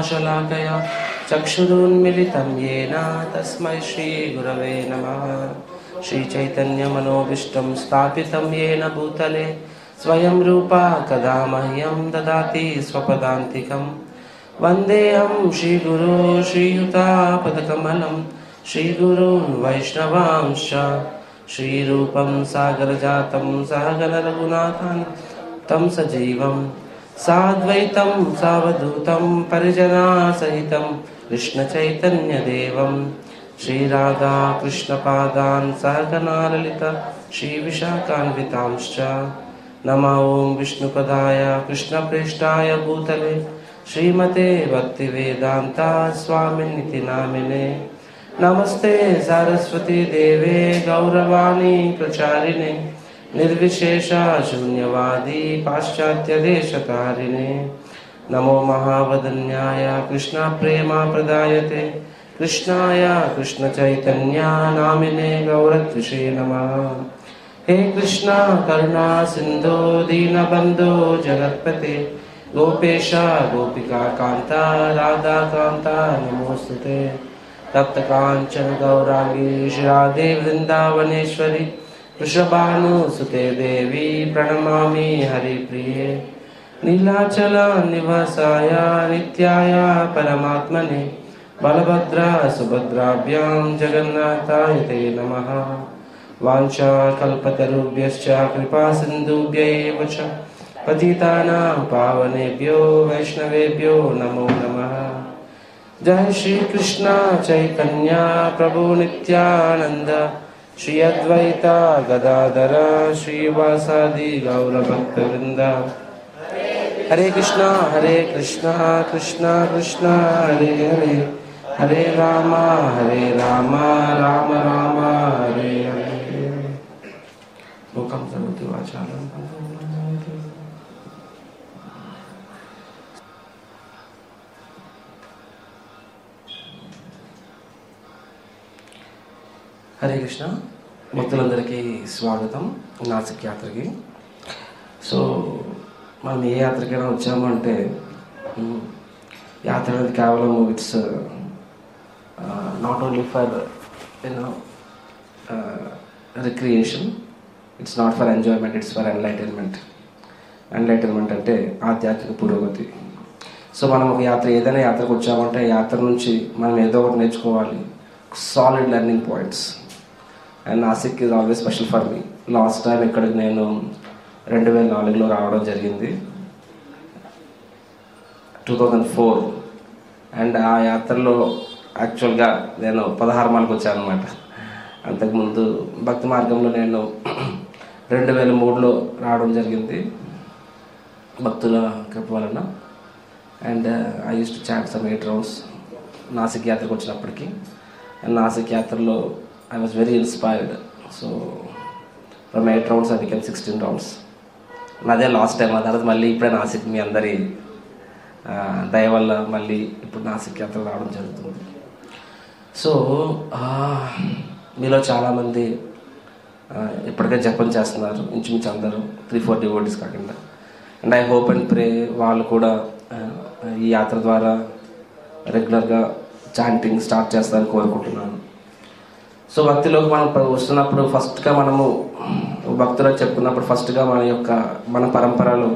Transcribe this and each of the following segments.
शलाकया चक्षुरुन्मिलितं येन तस्मै श्रीगुरवे नमः श्रीचैतन्यमनोभीष्टं स्थापितं येन भूतले स्वयं रूपा कदा मह्यं ददाति स्वपदान्तिकं वन्देऽहं श्रीगुरो श्रीयुतापदकमलं श्रीगुरून् वैष्णवांश्च श्रीरूपं सागरजातं सहगनरघुनाथान् तं सजीवं साद्वैतं सावधूतं परिजनासहितं कृष्णचैतन्यदेवं श्रीराधा कृष्णपादान् सहगनाललित श्रीविशाखान्वितांश्च नमो ॐ विष्णुपदाय कृष्णप्रेष्ठाय भूतले श्रीमते भक्तिवेदान्ता स्वामिनिति नामिने नमस्ते सरस्वती देवे गौरवाणी प्रचारिणे निर्विशेष शून्यवादी पाश्चात्यदेशकारिणे नमो महावदन्याय कृष्णप्रेमा प्रदायते कृष्णाय कृष्णचैतन्या नामिने गौरत्विषे नमः हे कृष्ण करुणा सिन्धो दीनबन्धो जगत्पते गोपेश गोपिका कान्ता राधा कान्ता नमोऽस्तु ते तप्तकाञ्चन गौराङ्गी श्रीराधे वृन्दावनेश्वरि वृषभानुसुते देवी प्रणमामि हरिप्रिये नीलाचल निवासाय नित्याय परमात्मने बलभद्र सुभद्राभ्यां जगन्नाथाय ते नमः वाञ्छाकल्पतरुभ्यश्च कृपासिन्धुभ्य एव च पतितानां पावनेभ्यो वैष्णवेभ्यो नमो नमः जय श्री कृष्ण चैतन्य प्रभु नित्यानंद श्री अद्वैता गदाधर श्रीवासादि गौरभक्तवृंद हरे कृष्णा हरे कृष्णा कृष्णा कृष्णा हरे हरे हरे राम हरे राम राम राम हरे हरे मुखम करोति वाचालं హరే కృష్ణ భక్తులందరికీ స్వాగతం నాసిక్ యాత్రకి సో మనం ఏ యాత్రకైనా వచ్చాము అంటే మ్, యాత్ర అనేది కేవలం it's not only for you know recreation it's not for enjoyment it's for enlightenment enlightenment అంటే ఆధ్యాత్మిక పురోగతి సో మనం ఒక యాత్ర ఏదైనా యాత్రకు వచ్చామంటే ఆ యాత్ర నుంచి మనం ఏదో ఒకటి నేర్చుకోవాలి solid learning points and Nashik is always special for me last time ఇక్కడికి నేను రెండు వేల నాలుగులో రావడం జరిగింది టూ థౌజండ్ ఫోర్ అండ్ ఆ యాత్రలో యాక్చువల్గా నేను పదహారు మాలకు వచ్చాను అనమాట అంతకుముందు భక్తి మార్గంలో నేను రెండు వేల మూడులో రావడం జరిగింది భక్తుల కృప వలన and I use to chant some eight rounds Nashik యాత్రకు వచ్చినప్పటికీ అండ్ నాసిక్ యాత్రలో I was very inspired so from eight rounds అది కెన్ సిక్స్టీన్ రౌండ్స్ అదే లాస్ట్ టైం ఆ తర్వాత మళ్ళీ ఇప్పుడే నాసిక్ మీ అందరి ఆ, దయ వల్ల మళ్ళీ ఇప్పుడు నాసిక్ యాత్ర రావడం జరుగుతుంది సో ఆ, మీలో చాలామంది ఆ, ఇప్పటికే జపం చేస్తున్నారు ఇంచుమించు అందరూ త్రీ ఫోర్ డివోటీస్ కాకుండా and I hope and pray వాళ్ళు కూడా ఆ, ఈ యాత్ర ద్వారా రెగ్యులర్గా చాంటింగ్ స్టార్ట్ చేస్తారని కోరుకుంటున్నాను సో భక్తిలోకి మనం ప్ర- వస్తున్నప్పుడు ఫస్ట్గా మనము భక్తులు చెప్పుకున్నప్పుడు ఫస్ట్గా మన యొక్క మన పరంపరలు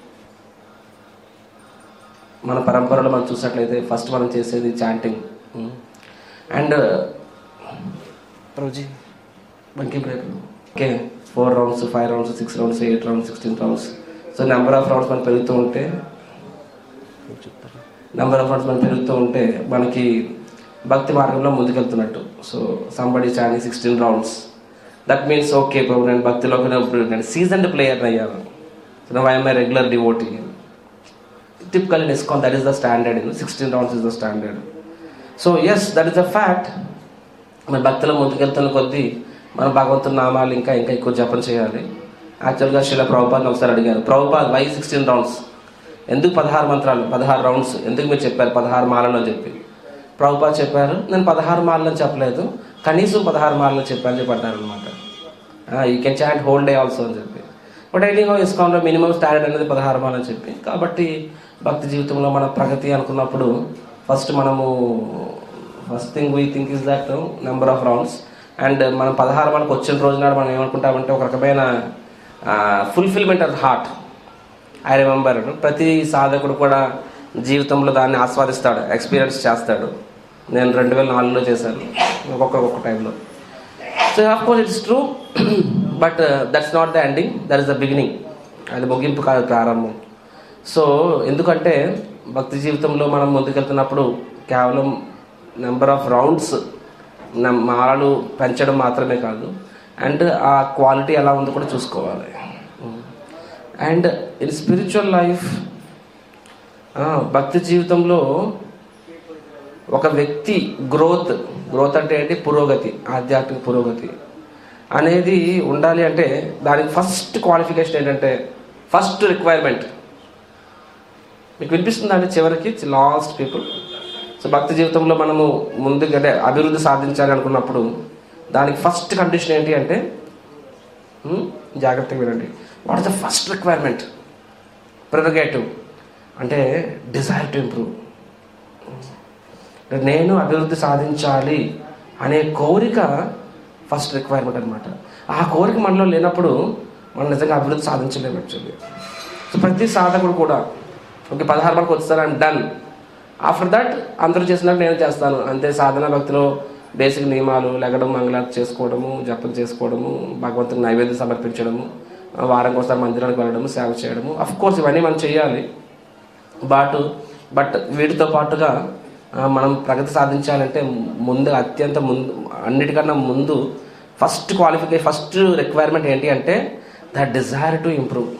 మన పరంపరలో మనం చూసినట్లయితే ఫస్ట్ మనం చేసేది చాంటింగ్ అండ్ ప్రభుజీ బంకిం రేపు okay four rounds five rounds six rounds eight rounds sixteen rounds so number of rounds మనం పెరుగుతూ ఉంటే నెంబర్ ఆఫ్ రౌండ్స్ మనం పెరుగుతూ ఉంటే మనకి భక్తి మార్గంలో ముందుకెళ్తున్నట్టు so somebody chants sixteen rounds that means okay ఇప్పుడు నేను భక్తిలోకి ఇప్పుడు నేను సీజన్డ్ ప్లేయర్ అయ్యాను so I'm my regular devotee typical in ISKCON that is the standard in sixteen rounds is the standard so yes that is the fact మన భక్తుల ముందుకెళ్తున్న కొద్దీ మన భగవంతుని నామాలు ఇంకా ఇంకా ఎక్కువ జపం చేయాలి యాక్చువల్గా శిల ప్రభుపాద్ని ఒకసారి అడిగారు ప్రభుపాద్ వై సిక్స్టీన్ రౌండ్స్ ఎందుకు పదహారు మంత్రాలు పదహారు రౌండ్స్ ఎందుకు మీరు చెప్పారు పదహారు మాలలు అని చెప్పి ప్రభుపాద్ చెప్పారు నేను పదహారు మాలలు అని చెప్పలేదు కనీసం పదహారు మాలలు చెప్పాను చెప్పి అంటారు అనమాట you can chant whole day also అని చెప్పి బట్ ఎనీహో ఇస్కాన్లో మినిమం స్టాండర్డ్ అనేది పదహారు మాలని చెప్పి కాబట్టి భక్తి జీవితంలో మన ప్రగతి అనుకున్నప్పుడు ఫస్ట్ మనము first thing we think is that number of rounds and మనం పదహారు మనకు వచ్చిన రోజు నాడు మనం ఏమనుకుంటామంటే ఒక రకమైన fulfilment of heart I remember ప్రతి సాధకుడు కూడా జీవితంలో దాన్ని ఆస్వాదిస్తాడు ఎక్స్పీరియన్స్ చేస్తాడు నేను రెండు వేల నాలుగులో చేశాను ఒక్కొక్క ఒక్కొక్క టైంలో so of course it's true but that's not the ending that is the beginning అది ముగింపు కాదు ప్రారంభం సో ఎందుకంటే భక్తి జీవితంలో మనం ముందుకెళ్తున్నప్పుడు కేవలం నెంబర్ ఆఫ్ రౌండ్స్ మాలలు పెంచడం మాత్రమే కాదు అండ్ ఆ క్వాలిటీ ఎలా ఉందో కూడా చూసుకోవాలి అండ్ ఇన్ స్పిరిచువల్ లైఫ్ భక్తి జీవితంలో ఒక వ్యక్తి గ్రోత్ గ్రోత్ అంటే ఏంటి పురోగతి ఆధ్యాత్మిక పురోగతి అనేది ఉండాలి అంటే దానికి ఫస్ట్ క్వాలిఫికేషన్ ఏంటంటే ఫస్ట్ రిక్వైర్మెంట్ మీకు వినిపిస్తుంది అంటే చివరికి లాస్ట్ పీపుల్ సో భక్తి జీవితంలో మనము ముందుగా అంటే అభివృద్ధి సాధించాలి అనుకున్నప్పుడు దానికి ఫస్ట్ కండిషన్ ఏంటి అంటే హ్మ్, జాగ్రత్తగా వినండి what is the first requirement prerogative అంటే డిజైర్ టు ఇంప్రూవ్ నేను అభివృద్ధి సాధించాలి అనే కోరిక ఫస్ట్ రిక్వైర్మెంట్ అనమాట ఆ కోరిక మనలో లేనప్పుడు మనం నిజంగా అభివృద్ధి సాధించలేము యాక్చువల్లీ సో ప్రతి సాధకుడు కూడా ఓకే పదహారు వరకు వస్తాను ఐమ్ డన్ ఆఫ్టర్ దట్ అందరూ చేసినట్టు నేను చేస్తాను అంతే సాధన భక్తిలో బేసిక్ నియమాలు లెగడం మంగళార్తి చేసుకోవడము జపం చేసుకోవడము భగవంతుని నైవేద్యం సమర్పించడము వారంకి ఒకసారి మందిరానికి వెళ్ళడము సేవ చేయడము అఫ్ కోర్స్ ఇవన్నీ మనం చేయాలి బట్ బట్ వీటితో పాటుగా ఆ, మనం ప్రగతి సాధించాలంటే ముందు అత్యంత ముందు అన్నిటికన్నా ముందు ఫస్ట్ క్వాలిఫికేషన్ ఫస్ట్ రిక్వైర్మెంట్ ఏంటి అంటే ద డిజైర్ టు ఇంప్రూవ్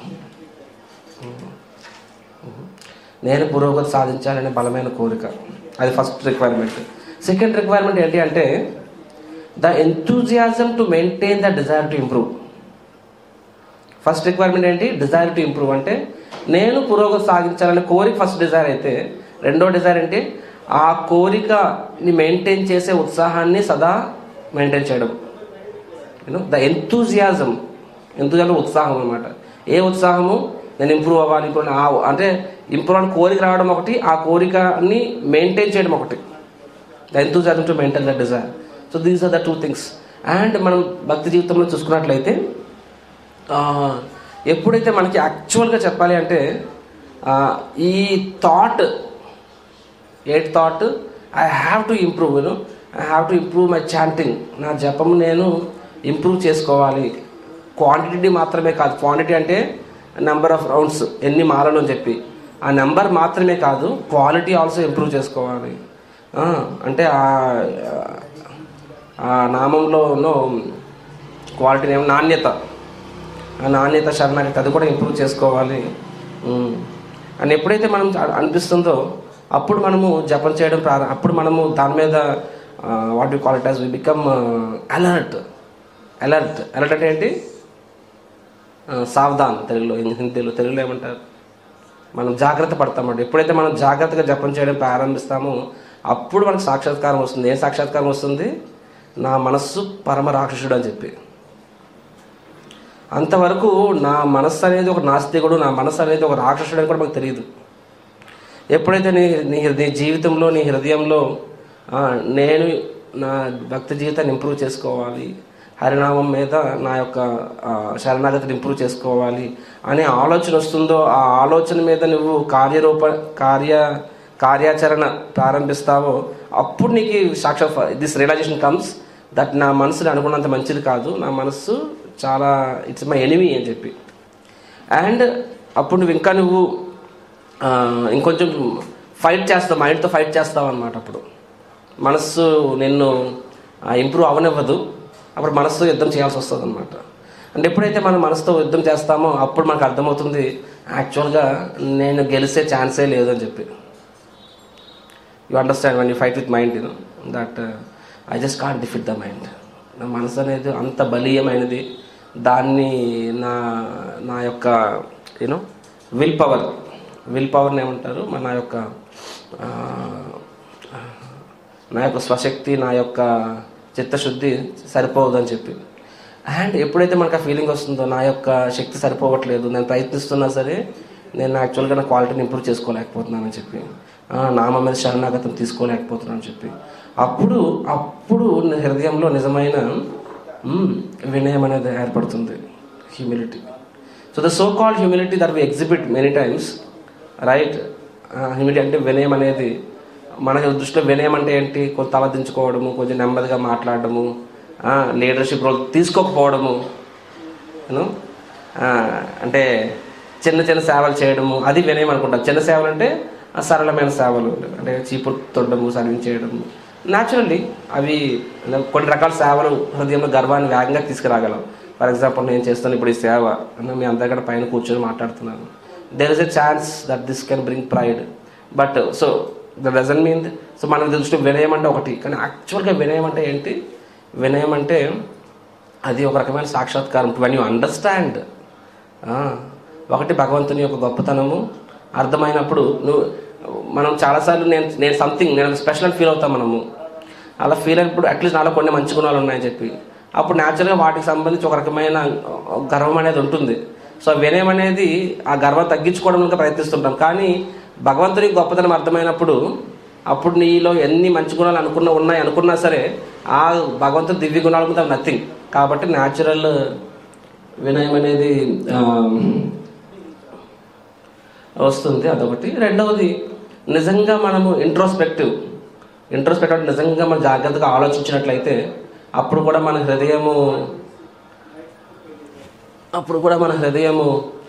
నేను పురోగతి సాధించాలనే బలమైన కోరిక అది ఫస్ట్ రిక్వైర్మెంట్ సెకండ్ రిక్వైర్మెంట్ ఏంటి అంటే the enthusiasm to maintain the desire to improve first requirement ఏంటి డిజైర్ టు ఇంప్రూవ్ అంటే నేను పురోగతి సాధించాలనే కోరిక ఫస్ట్ డిజైర్ అయితే రెండో డిజైర్ ఏంటి ఆ కోరికని మెయింటైన్ చేసే ఉత్సాహాన్ని సదా మెయింటైన్ చేయడం యూనో ద ఎంతూజియాజం ఎంతూజియాజం ఉత్సాహం అనమాట ఏ ఉత్సాహము నేను ఇంప్రూవ్ అవ్వాలి ఇంప్రూవ్ ఆ అంటే ఇంప్రూవ్ అని కోరిక రావడం ఒకటి ఆ కోరికని మెయింటైన్ చేయడం ఒకటి the enthusiasm to maintain the desire so these are the two things and మనం భక్తి జీవితంలో చూసుకున్నట్లయితే ఆ, ఎప్పుడైతే మనకి యాక్చువల్గా చెప్పాలి అంటే ఆ, ఈ thought that thought I have to improve you know I have to improve my chanting నా జపం నేను ఇంప్రూవ్ చేసుకోవాలి క్వాంటిటీ మాత్రమే కాదు క్వాంటిటీ అంటే నెంబర్ ఆఫ్ రౌండ్స్ ఎన్ని మాలలు అని చెప్పి ఆ నెంబర్ మాత్రమే కాదు క్వాలిటీ ఆల్సో ఇంప్రూవ్ చేసుకోవాలి ఆ, అంటే ఆ ఆ నామంలో ఉన్న క్వాలిటీ ఏమో నాణ్యత ఆ నాణ్యత శరణాగతి అది కూడా ఇంప్రూవ్ చేసుకోవాలి ఉమ్. అని ఎప్పుడైతే మనం అ- అనిపిస్తుందో అప్పుడు మనము జపం చేయడం ప్రారంభ అప్పుడు మనము దాని మీద what you call it as we become alert alert alert అంటే ఏంటి ఆ, సావధాన్ తెలుగులో హిందీలో తెలుగులో ఏమంటారు మనం జాగ్రత్త పడతామండి ఎప్పుడైతే మనం జాగ్రత్తగా జపం చేయడం ప్రారంభిస్తామో అప్పుడు మనకు సాక్షాత్కారం వస్తుంది ఏ సాక్షాత్కారం వస్తుంది నా మనస్సు పరమ రాక్షసుడు అని చెప్పి అంతవరకు నా మనస్సు అనేది ఒక నాస్తికుడు నా మనస్సు అనేది ఒక రాక్షసుడు అని కూడా మనకు తెలియదు ఎప్పుడైతే నీ నీ నీ జీవితంలో నీ హృదయంలో ఆ, నేను నా భక్తి జీవితాన్ని ఇంప్రూవ్ చేసుకోవాలి హరినామం మీద నా యొక్క ఆ, శరణాగతిని ఇంప్రూవ్ చేసుకోవాలి అనే ఆలోచన వస్తుందో ఆ ఆలోచన మీద నువ్వు కార్యరూప కార్య కార్యాచరణ ప్రారంభిస్తావో అప్పుడు నీకు సాక్షాత్ దిస్ రియలైజేషన్ కమ్స్ దట్ నా మనసుని అనుకున్నంత మంచిది కాదు నా మనస్సు చాలా ఇట్స్ మై ఎనిమీ అని చెప్పి అండ్ అప్పుడు నువ్వు ఇంకా నువ్వు ఆ, ఇంకొంచెం ఫైట్ చేస్తావు మైండ్తో ఫైట్ చేస్తావు అనమాట అప్పుడు మనస్సు నిన్ను ఇంప్రూవ్ అవనివ్వదు అప్పుడు మనస్సుతో యుద్ధం చేయాల్సి వస్తుంది అనమాట అంటే ఎప్పుడైతే మనం మనసుతో యుద్ధం చేస్తామో అప్పుడు మనకు అర్థమవుతుంది యాక్చువల్గా నేను గెలిచే ఛాన్సే లేదు అని చెప్పి you understand when you fight with mind you know that I just can't defeat the mind నా మనసు అనేది అంత బలీయమైనది దాన్ని నా నా యొక్క యూనో విల్ పవర్ విల్ పవర్ని ఏమంటారు మన యొక్క ఆ, నా యొక్క స్వశక్తి నా యొక్క చిత్తశుద్ధి సరిపోదని చెప్పి అండ్ ఎప్పుడైతే మనకు ఆ ఫీలింగ్ వస్తుందో నా యొక్క శక్తి సరిపోవట్లేదు నేను ప్రయత్నిస్తున్నా సరే నేను యాక్చువల్గా నా క్వాలిటీని ఇంప్రూవ్ చేసుకోలేకపోతున్నానని చెప్పి ఆ, నామ మీద శరణాగతం తీసుకోలేకపోతున్నానని చెప్పి అప్పుడు అప్పుడు నా హృదయంలో నిజమైన మ్, వినయం అనేది ఏర్పడుతుంది humility so the so called humility that we exhibit many times right humility అంటే వినయం అనేది మనకి దృష్టిలో వినయం అంటే ఏంటి కొంత తలదించుకోవడము కొంచెం నెమ్మదిగా మాట్లాడడము లీడర్షిప్ రోల్ తీసుకోకపోవడము యూనో అంటే చిన్న చిన్న సేవలు చేయడము అది వినయం అనుకుంటాం చిన్న సేవలు అంటే ఆ సరళమైన సేవలు అంటే చీపురు తొడము సర్వింగ్ చేయడము న్యాచురల్లీ అవి కొన్ని రకాల సేవలు హృదయంలో గర్వాన్ని వేగంగా తీసుకురాగలం ఫర్ ఎగ్జాంపుల్ నేను చేస్తాను ఇప్పుడు ఈ సేవ అన్న మీ అందరికన్నా పైన కూర్చొని మాట్లాడుతున్నాను there is a chance that this can bring pride but so the doesn't mean so మనకు దృష్టిలో వినయం అంటే ఒకటి కానీ యాక్చువల్గా వినయం అంటే ఏంటి వినయం అంటే అది ఒక రకమైన సాక్షాత్కారం వెన్ యూ అండర్స్టాండ్ ఒకటి భగవంతుని యొక్క గొప్పతనము అర్థమైనప్పుడు నువ్వు మనం చాలాసార్లు నేను నేను సంథింగ్ నేను స్పెషల్ అని ఫీల్ అవుతాం మనము అలా ఫీల్ అయినప్పుడు అట్లీస్ట్ నాలో కొన్ని మంచి గుణాలు ఉన్నాయని చెప్పి అప్పుడు న్యాచురల్గా వాటికి సంబంధించి ఒక రకమైన గర్వం అనేది ఉంటుంది సో వినయం అనేది ఆ గర్వం తగ్గించుకోవడం ఇంకా ప్రయత్నిస్తుంటాం కానీ భగవంతునికి గొప్పతనం అర్థమైనప్పుడు అప్పుడు నీలో ఎన్ని మంచి గుణాలు అనుకున్న ఉన్నాయి అనుకున్నా సరే ఆ భగవంతుని దివ్య గుణాలు మీద నథింగ్ కాబట్టి న్యాచురల్ వినయం అనేది ఆ, వస్తుంది అదొకటి రెండవది నిజంగా మనము ఇంట్రోస్పెక్టివ్ ఇంట్రోస్పెక్టివ్ అంటే నిజంగా మనం జాగ్రత్తగా ఆలోచించినట్లయితే అప్పుడు కూడా మన హృదయము అప్పుడు కూడా మన హృదయము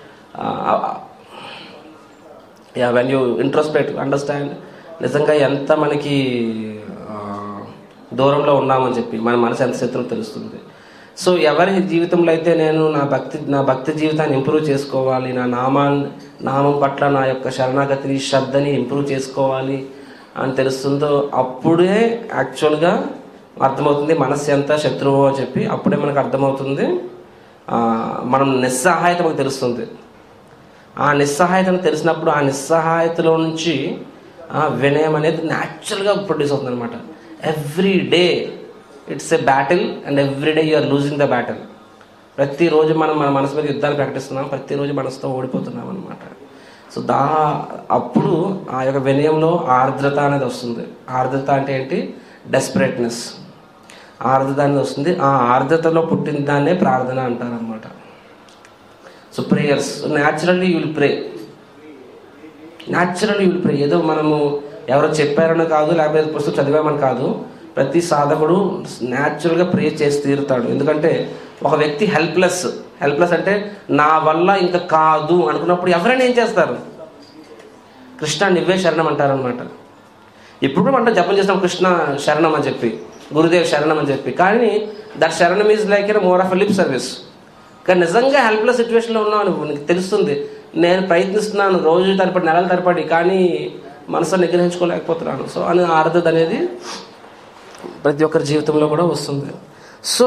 yeah when you introspect understand నిజంగా ఎంత మనకి ఆ, దూరంలో ఉన్నామని చెప్పి మన మనసు ఎంత స్థితిలో తెలుస్తుంది సో ఎవరి జీవితంలో అయితే నేను నా భక్తి నా భక్తి జీవితాన్ని ఇంప్రూవ్ చేసుకోవాలి నా నామాన్ని నామం పట్ల నా యొక్క శరణాగతిని శ్రద్ధని ఇంప్రూవ్ చేసుకోవాలి అని తెలుస్తుందో అప్పుడే యాక్చువల్గా అర్థమవుతుంది మనస్సు ఎంత శత్రువు అని చెప్పి అప్పుడే మనకు అర్థమవుతుంది ఆ, మనం నిస్సహాయత మనకు తెలుస్తుంది ఆ నిస్సహాయతను తెలిసినప్పుడు ఆ నిస్సహాయతలో నుంచి ఆ వినయం అనేది న్యాచురల్గా ప్రొడ్యూస్ అవుతుంది అనమాట every day it's a battle and every day you're losing the battle ప్రతిరోజు మనం మన మనసు మీద యుద్ధాలు ప్రకటిస్తున్నాం ప్రతిరోజు మనసుతో ఓడిపోతున్నాం అనమాట సో దా అప్పుడు ఆ యొక్క వినయంలో ఆర్ద్రత అనేది వస్తుంది ఆర్ద్రత అంటే ఏంటి డెస్పరేట్నెస్ ఆర్ద్రత అనేది వస్తుంది ఆ ఆర్ద్రతలో పుట్టిన దాన్నే ప్రార్థన అంటారు అనమాట so prayers naturally you'll pray naturally you'll pray ఏదో మనము ఎవరో చెప్పారని కాదు లేకపోతే ఏదో పుస్తకం చదివామని కాదు ప్రతి సాధకుడు న్యాచురల్గా ప్రే చేసి తీరుతాడు ఎందుకంటే ఒక వ్యక్తి హెల్ప్లెస్ హెల్ప్లెస్ అంటే నా వల్ల ఇంకా కాదు అనుకున్నప్పుడు ఎవరైనా ఏం చేస్తారు కృష్ణ నివ్వే శరణం అంటారనమాట ఇప్పుడు మనం జపం చేస్తాం కృష్ణ శరణం అని చెప్పి గురుదేవ్ శరణం అని చెప్పి కానీ దట్ శరణం is like more of lip service కానీ నిజంగా హెల్ప్లెస్ సిచ్యువేషన్లో ఉన్నావు నువ్వు నీకు తెలుస్తుంది నేను ప్రయత్నిస్తున్నాను రోజు తరపడి నెలల తరపడి కానీ మనసు నిగ్రహించుకోలేకపోతున్నాను సో అని ఆర్దత అనేది ప్రతి ఒక్కరి జీవితంలో కూడా వస్తుంది సో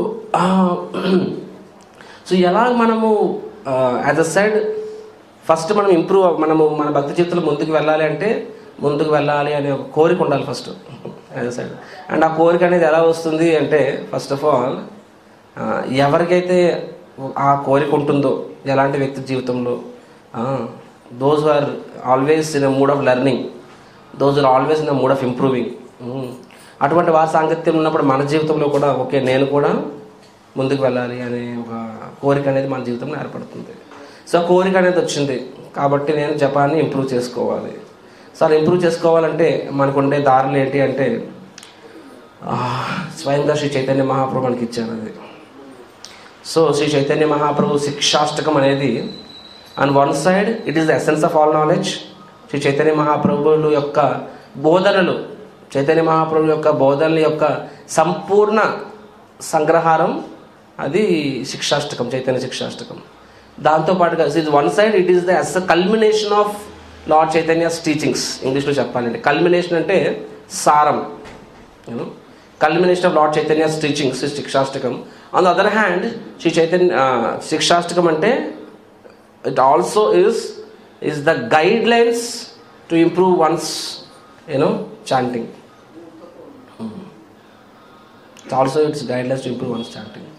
సో ఎలా మనము యాజ్ అ సైడ్ ఫస్ట్ మనం ఇంప్రూవ్ మనము మన భక్తి జీవితంలో ముందుకు వెళ్ళాలి అంటే ముందుకు వెళ్ళాలి అనే ఒక కోరిక ఉండాలి first as a side and ఆ కోరిక అనేది ఎలా వస్తుంది అంటే ఫస్ట్ ఆఫ్ ఆల్ ఎవరికైతే ఆ కోరిక ఉంటుందో ఎలాంటి వ్యక్తి జీవితంలో those are always in mood of learning those are always in mood of improving అటువంటి వారి సాంగత్యం ఉన్నప్పుడు మన జీవితంలో కూడా ఓకే నేను కూడా ముందుకు వెళ్ళాలి అనే ఒక కోరిక అనేది మన జీవితంలో ఏర్పడుతుంది సో ఆ కోరిక అనేది వచ్చింది కాబట్టి నేను జపాన్ని ఇంప్రూవ్ చేసుకోవాలి సో అలా ఇంప్రూవ్ చేసుకోవాలంటే మనకు ఉండే దారులు ఏంటి అంటే ఆ, స్వయంగా శ్రీ చైతన్య మహాప్రభు మనకి ఇచ్చారు అది సో శ్రీ చైతన్య మహాప్రభు శిక్షాష్టకం అనేది on one side it is the essence of all knowledge Shri Chaitanya మహాప్రభువుల యొక్క బోధనలు చైతన్య మహాప్రభు యొక్క బోధనల యొక్క సంపూర్ణ సంగ్రహారం అది శిక్షాష్టకం చైతన్య శిక్షాష్టకం దాంతోపాటుగా ఇది one side it is the అస్ culmination of Lord Chaitanya's teachings ఇంగ్లీష్లో చెప్పాలంటే కల్మినేషన్ అంటే సారం you know culmination of Lord Chaitanya's teachings is Shikshashtakam on the other hand Shri Chaitanya Shikshashtakam అంటే it also is is the guidelines to improve one's you know chanting it also it's guidelines to improve one's chanting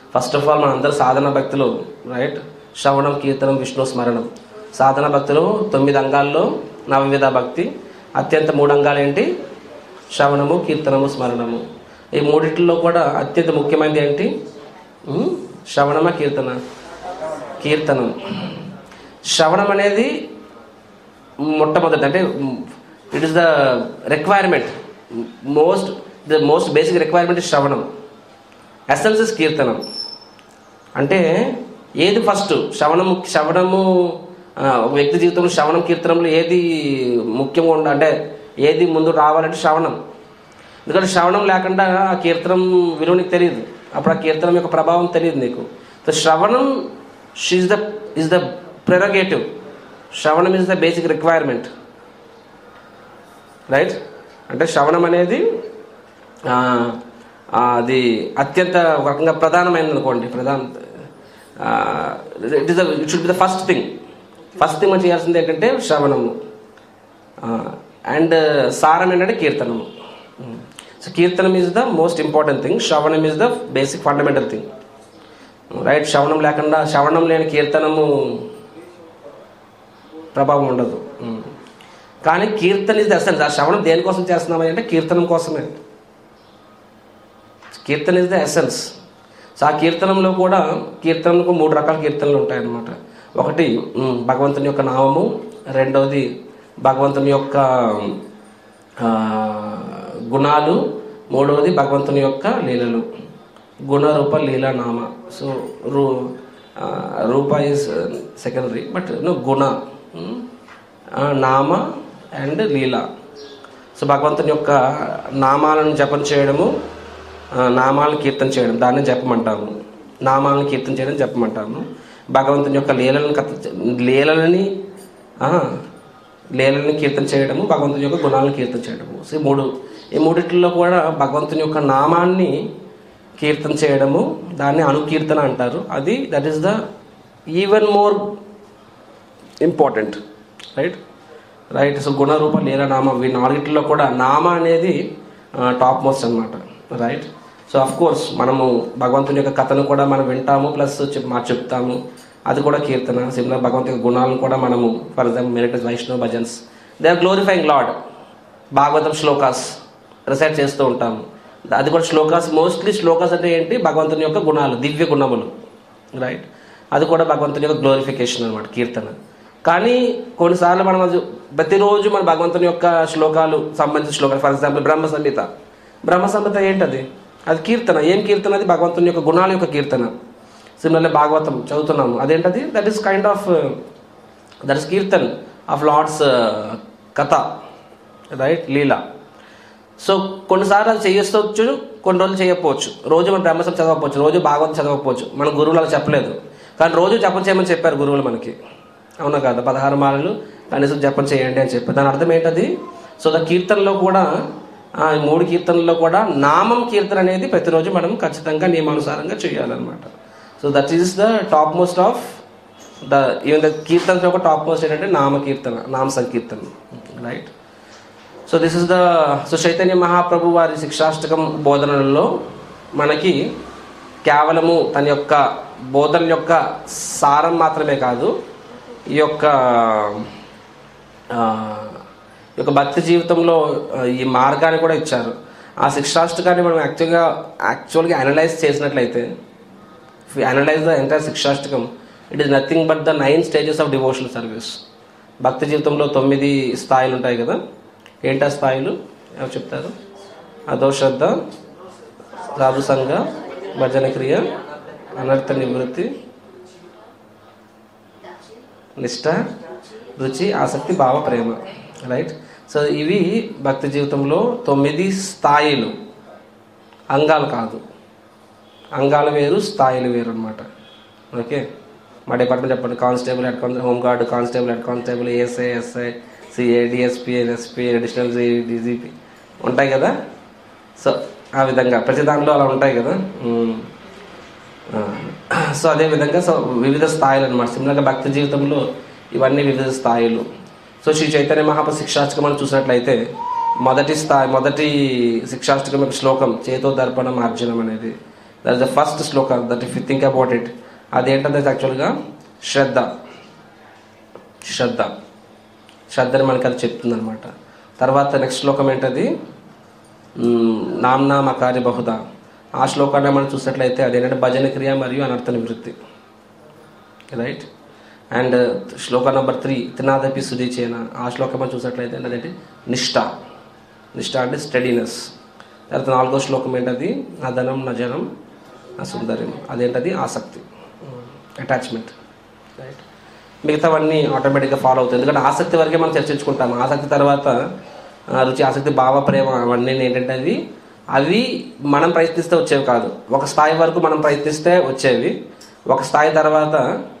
first of all మనందరూ సాధన భక్తులు right శ్రవణం కీర్తనం విష్ణు స్మరణం సాధన భక్తులు తొమ్మిది అంగాల్లో నవవిధ భక్తి అత్యంత మూడు అంగాలు ఏంటి శ్రవణము కీర్తనము స్మరణము ఈ మూడిట్లో కూడా అత్యంత ముఖ్యమైనది ఏంటి ఉమ్, శ్రవణమ కీర్తన కీర్తనం శ్రవణం అనేది మొట్టమొదటి అంటే it is the requirement most the most basic requirement is శ్రవణం ఎసెన్స్ ఇస్ కీర్తనం అంటే ఏది ఫస్ట్ శ్రవణము శ్రవణము ఆ, ఒక వ్యక్తి జీవితంలో శ్రవణం కీర్తనంలో ఏది ముఖ్యంగా ఉండ అంటే ఏది ముందు రావాలంటే శ్రవణం ఎందుకంటే శ్రవణం లేకుండా ఆ కీర్తనం విలువ నీకు తెలియదు అప్పుడు ఆ కీర్తనం యొక్క ప్రభావం తెలియదు నీకు సో శ్రవణం she's the is the prerogative శ్రవణం is the basic requirement right అంటే శ్రవణం అనేది ఆ, ఆ, అది అత్యంత ఒక రకంగా ప్రధానమైనది అనుకోండి ప్రధాన it is it should be the first thing first thing మనం చేయాల్సింది ఏంటంటే శ్రవణము అండ్ సారం ఏంటంటే కీర్తనము సో కీర్తనం is the most important thing శ్రవణం is the basic fundamental thing right శ్రవణం లేకుండా శ్రవణం లేని కీర్తనము ప్రభావం ఉండదు ఉమ్. కానీ కీర్తన ఇస్ ద ఎసెన్స్ ఆ శ్రవణం దేనికోసం చేస్తున్నామని అంటే కీర్తనం కోసమే కీర్తన ఇస్ ద ఎసెన్స్ సో ఆ కీర్తనంలో కూడా కీర్తనకు మూడు రకాల కీర్తనలు ఉంటాయన్నమాట ఒకటి ఉమ్, భగవంతుని యొక్క నామము రెండవది భగవంతుని యొక్క ఆ, గుణాలు మూడవది భగవంతుని యొక్క లీలలు గుణ రూప లీల నామ సో రూ ఆ, రూప ఇస్ సెకండరీ బట్ నో గుణ ఉమ్, ఆ, నామ అండ్ లీల సో భగవంతుని యొక్క నామాలను జపం చేయడము ఆ, నామాలను కీర్తన చేయడం దాన్ని జపమంటాము నామాలను కీర్తన చేయడం జపమంటాము భగవంతుని యొక్క లీలలను కథ లీలలని ఆ, లీలలని కీర్తన చేయడము భగవంతుని యొక్క గుణాలను కీర్తన చేయడము సో ఈ మూడు ఈ మూడిట్లో కూడా భగవంతుని యొక్క నామాన్ని కీర్తన చేయడము దాన్ని అనుకీర్తన అంటారు అది that is the even more important right right so గుణరూప లీల నామ ఈ నాలుగిట్లో కూడా నామ అనేది టాప్ మోస్ట్ అన్నమాట రైట్ సో అఫ్ కోర్స్ మనము భగవంతుని యొక్క కథను కూడా మనం వింటాము ప్లస్ మా చెప్తాము అది కూడా కీర్తన సిమిలర్ భగవంతుని యొక్క గుణాలను కూడా మనము ఫర్ ఎగ్జాంపుల్ మెరిటస్ Vaishnav bhajans they are glorifying Lord Bhagavatam shlokas recite చేస్తూ ఉంటాము అది కూడా శ్లోకాస్ మోస్ట్లీ శ్లోకాస్ అంటే ఏంటి భగవంతుని యొక్క గుణాలు దివ్య గుణములు రైట్ అది కూడా భగవంతుని యొక్క గ్లోరిఫికేషన్ అనమాట కీర్తన కానీ కొన్నిసార్లు మనం అది ప్రతిరోజు మన భగవంతుని యొక్క శ్లోకాలు సంబంధించిన శ్లోకాలు ఫర్ ఎగ్జాంపుల్ బ్రహ్మ సంహిత బ్రహ్మ సంహిత ఏంటది అది కీర్తన ఏం కీర్తన అది భగవంతుని యొక్క గుణాల యొక్క కీర్తన సిమిలర్లీ భాగవతం చదువుతున్నాము అదేంటది that is kind of that is kirtan of Lord's కథ రైట్ లీలా సో కొన్నిసార్లు అది చేయొచ్చు కొన్ని రోజులు చేయకపోవచ్చు రోజు మనం బ్రహ్మసం చదవకపోవచ్చు రోజు భాగవతం చదవకపోవచ్చు మన గురువులు అలా చెప్పలేదు కానీ రోజు జపం చేయమని చెప్పారు గురువులు మనకి అవునా కదా పదహారు మాలలు కనీసం జపం చేయండి అని చెప్పారు దాని అర్థం ఏంటది సో ద కీర్తనలో కూడా ఆ ఈ మూడు కీర్తనల్లో కూడా నామం కీర్తన అనేది ప్రతిరోజు మనం ఖచ్చితంగా నియమానుసారంగా చేయాలన్నమాట so that is the top most of the even the కీర్తన యొక్క టాప్ మోస్ట్ ఏంటంటే నామ కీర్తన నామ సంకీర్తన right so this is the so Chaitanya Mahaprabhu వారి శిక్షాష్టకం బోధనలలో మనకి కేవలము తన యొక్క బోధన యొక్క సారం మాత్రమే కాదు ఈ యొక్క ఆ, ఈ యొక్క భక్తి జీవితంలో ఆ, ఈ మార్గాన్ని కూడా ఇచ్చారు ఆ శిక్షాష్టకాన్ని మనం యాక్చువల్గా యాక్చువల్గా అనలైజ్ చేసినట్లయితే analyze the entire Shikshashtakam it is nothing but the nine stages of devotional service భక్తి జీవితంలో తొమ్మిది స్థాయిలు ఉంటాయి కదా ఏంటా స్థాయిలు ఎవరు చెప్తారు అదో శ్రద్ధ సాధు సంఘ భజన క్రియ అనర్థ నివృత్తి నిష్ట రుచి ఆసక్తి భావ ప్రేమ రైట్ సో ఇవి భక్తి జీవితంలో తొమ్మిది స్థాయిలు అంగాలు కాదు అంగాలు వేరు స్థాయిలు వేరు అనమాట ఓకే మా డిపార్ట్మెంట్ చెప్పండి constable head constable home guard constable head constable ASI SI CA DSP NSP additional DGP ఉంటాయి కదా సో ఆ విధంగా ప్రతి దాంట్లో అలా ఉంటాయి కదా ఉమ్. ఆ, సో అదే విధంగా సో వివిధ స్థాయిలు అనమాట సిమిలర్గా భక్తి జీవితంలో ఇవన్నీ వివిధ స్థాయిలు సో శ్రీ చైతన్య మహాప శిక్షాష్టకం అని చూసినట్లయితే మొదటి స్థాయి మొదటి శిక్షాష్టకం యొక్క శ్లోకం చేతో దర్పణం అర్జునం అనేది that is the first shloka that if you think about it అదేంటంటే యాక్చువల్గా శ్రద్ధ శ్రద్ధ శ్రద్ధని మనకి అది చెప్తుంది అనమాట తర్వాత నెక్స్ట్ శ్లోకం ఏంటది మ్, నామ్నా మకారి బహుదా ఆ శ్లోకాన్ని మనం చూసినట్లయితే అదేంటంటే భజన క్రియ మరియు అనర్థ నివృత్తి right and shloka number three తినాదపి సుదీచేన ఆ శ్లోకం మనం చూసినట్లయితే అదేంటి నిష్ఠ నిష్ఠ అంటే స్టడీనెస్ తర్వాత నాలుగో శ్లోకం ఏంటది అదనం నజనం సుందరం అదేంటది ఆసక్తి అటాచ్మెంట్ రైట్ మిగతావన్నీ ఆటోమేటిక్గా ఫాలో అవుతాయి ఎందుకంటే ఆసక్తి వరకే మనం చర్చించుకుంటాం ఆసక్తి తర్వాత ఆ, రుచి ఆసక్తి భావ ప్రేమ అవన్నీ ఏంటంటే అవి అవి మనం ప్రయత్నిస్తే వచ్చేవి కాదు ఒక స్థాయి వరకు మనం ప్రయత్నిస్తే వచ్చేవి ఒక స్థాయి తర్వాత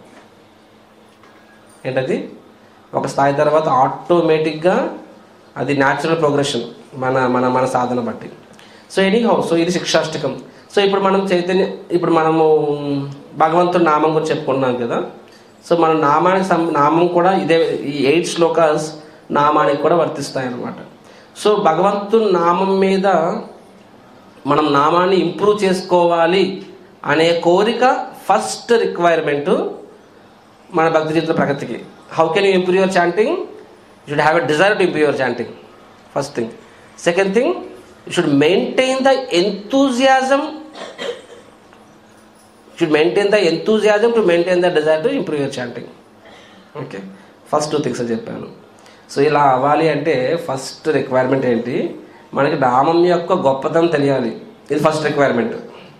ఏంటది ఒక స్థాయి తర్వాత ఆటోమేటిక్గా అది న్యాచురల్ ప్రోగ్రెషన్ మన మన మన సాధన బట్టి సో ఎనీ హౌ సో ఇది శిక్షాష్టకం సో ఇప్పుడు మనం చైతన్య ఇప్పుడు మనము భగవంతుడి నామం గురించి చెప్పుకున్నాం కదా సో మన నామానికి సం- నామం కూడా ఇదే ఈ ఎయిట్ శ్లోకాస్ నామానికి కూడా వర్తిస్తాయి అన్నమాట సో భగవంతుడి నామం మీద మనం నామాన్ని ఇంప్రూవ్ చేసుకోవాలి అనే కోరిక ఫస్ట్ రిక్వైర్మెంట్ మన భక్తి జీవిత ప్రగతికి how can you improve your chanting you should have a desire to improve your chanting first thing second thing you should maintain the enthusiasm should maintain the enthusiasm to maintain the desire to improve your chanting okay first two things అని చెప్పాను so ఇలా అవ్వాలి అంటే first requirement ఏంటి మనకి నామం యొక్క గొప్పతనం తెలియాలి ఇది ఫస్ట్ రిక్వైర్మెంట్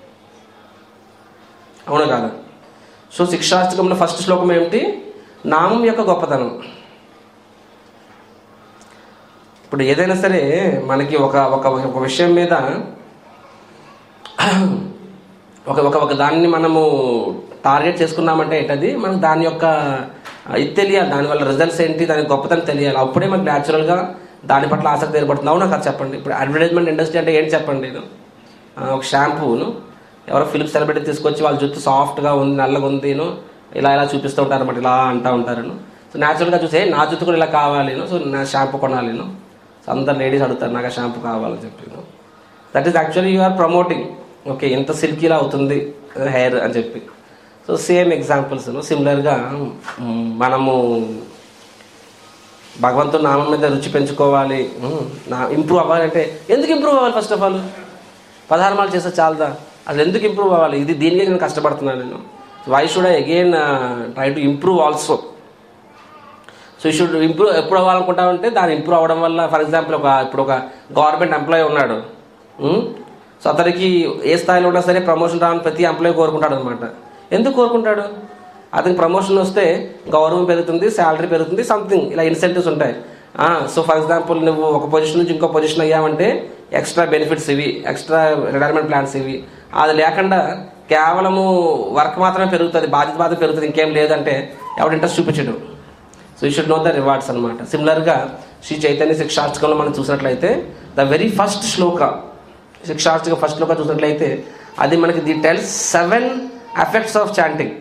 అవునా కాదా సో శిక్షాష్టకంలో ఫస్ట్ శ్లోకం ఏమిటి నామం యొక్క గొప్పతనం ఇప్పుడు ఏదైనా సరే మనకి ఒక ఒక ఒక విషయం మీద ఒక ఒక ఒక దాన్ని మనము టార్గెట్ చేసుకున్నామంటే ఏంటది మనకు దాని యొక్క ఇది తెలియాలి దానివల్ల రిజల్ట్స్ ఏంటి దాని గొప్పతనం తెలియాలి అప్పుడే మనకు న్యాచురల్గా దాని పట్ల ఆసక్తి ఏర్పడుతుంది అవునా కదా చెప్పండి ఇప్పుడు అడ్వర్టైజ్మెంట్ ఇండస్ట్రీ అంటే ఏంటి చెప్పండి నేను ఆ, ఒక షాంపూను ఎవరో ఫిలిం సెలబ్రిటీ తీసుకొచ్చి వాళ్ళ జుట్టు సాఫ్ట్గా ఉంది నల్లగా ఉంది ను, ఇలా ఇలా చూపిస్తూ ఉంటారు అనమాట ఇలా అంటూ ఉంటారు సో న్యాచురల్గా చూసే నా జుట్టు కూడా ఇలా కావాలి ను, సో నా షాంపూ కొనాలి ను. సో అందరు లేడీస్ అడుగుతారు నాకు ఆ షాంపూ కావాలని చెప్పి ను. That is actually you are promoting okay ఎంత సిల్కీలా అవుతుంది హెయిర్ అని చెప్పి సో సేమ్ ఎగ్జాంపుల్స్ సిమిలర్గా మనము భగవంతుడు నామం మీద రుచి పెంచుకోవాలి ఉమ్, నా ఇంప్రూవ్ అవ్వాలంటే ఎందుకు ఇంప్రూవ్ అవ్వాలి ఫస్ట్ ఆఫ్ ఆల్ పదహారు మార్లు చేస్తే చాలదా అసలు ఎందుకు ఇంప్రూవ్ అవ్వాలి ఇది దీనికే నేను కష్టపడుతున్నాను నేను why should I again try to improve also so we should improve ఎప్పుడు అవ్వాలనుకుంటామంటే దాన్ని ఇంప్రూవ్ అవ్వడం వల్ల ఫర్ ఎగ్జాంపుల్ ఒక ఇప్పుడు ఒక గవర్నమెంట్ ఎంప్లాయీ ఉన్నాడు ఉమ్, సో అతనికి ఏ స్థాయిలో ఉన్నా సరే ప్రమోషన్ రావాలని ప్రతి ఎంప్లాయీ కోరుకుంటాడు అనమాట ఎందుకు కోరుకుంటాడు అతనికి ప్రమోషన్ వస్తే గౌరవం పెరుగుతుంది శాలరీ పెరుగుతుంది సంథింగ్ ఇలా ఇన్సెంటివ్స్ ఉంటాయి సో ఫర్ ఎగ్జాంపుల్ నువ్వు ఒక పొజిషన్ నుంచి ఇంకో పొజిషన్ అయ్యావంటే ఎక్స్ట్రా బెనిఫిట్స్ ఇవి ఎక్స్ట్రా రిటైర్మెంట్ ప్లాన్స్ ఇవి అది లేకుండా కేవలము వర్క్ మాత్రమే పెరుగుతుంది బాధ్యత మాత్రమే పెరుగుతుంది ఇంకేం లేదంటే ఎవడు ఇంట్రెస్ట్ చూపించడు so you should know the rewards అనమాట సిమిలర్గా శ్రీ చైతన్య శిక్షాష్టకంలో మనం చూసినట్లయితే the very first shloka Shikshashtaka first shloka చూసినట్లయితే అది మనకి the tells seven effects of chanting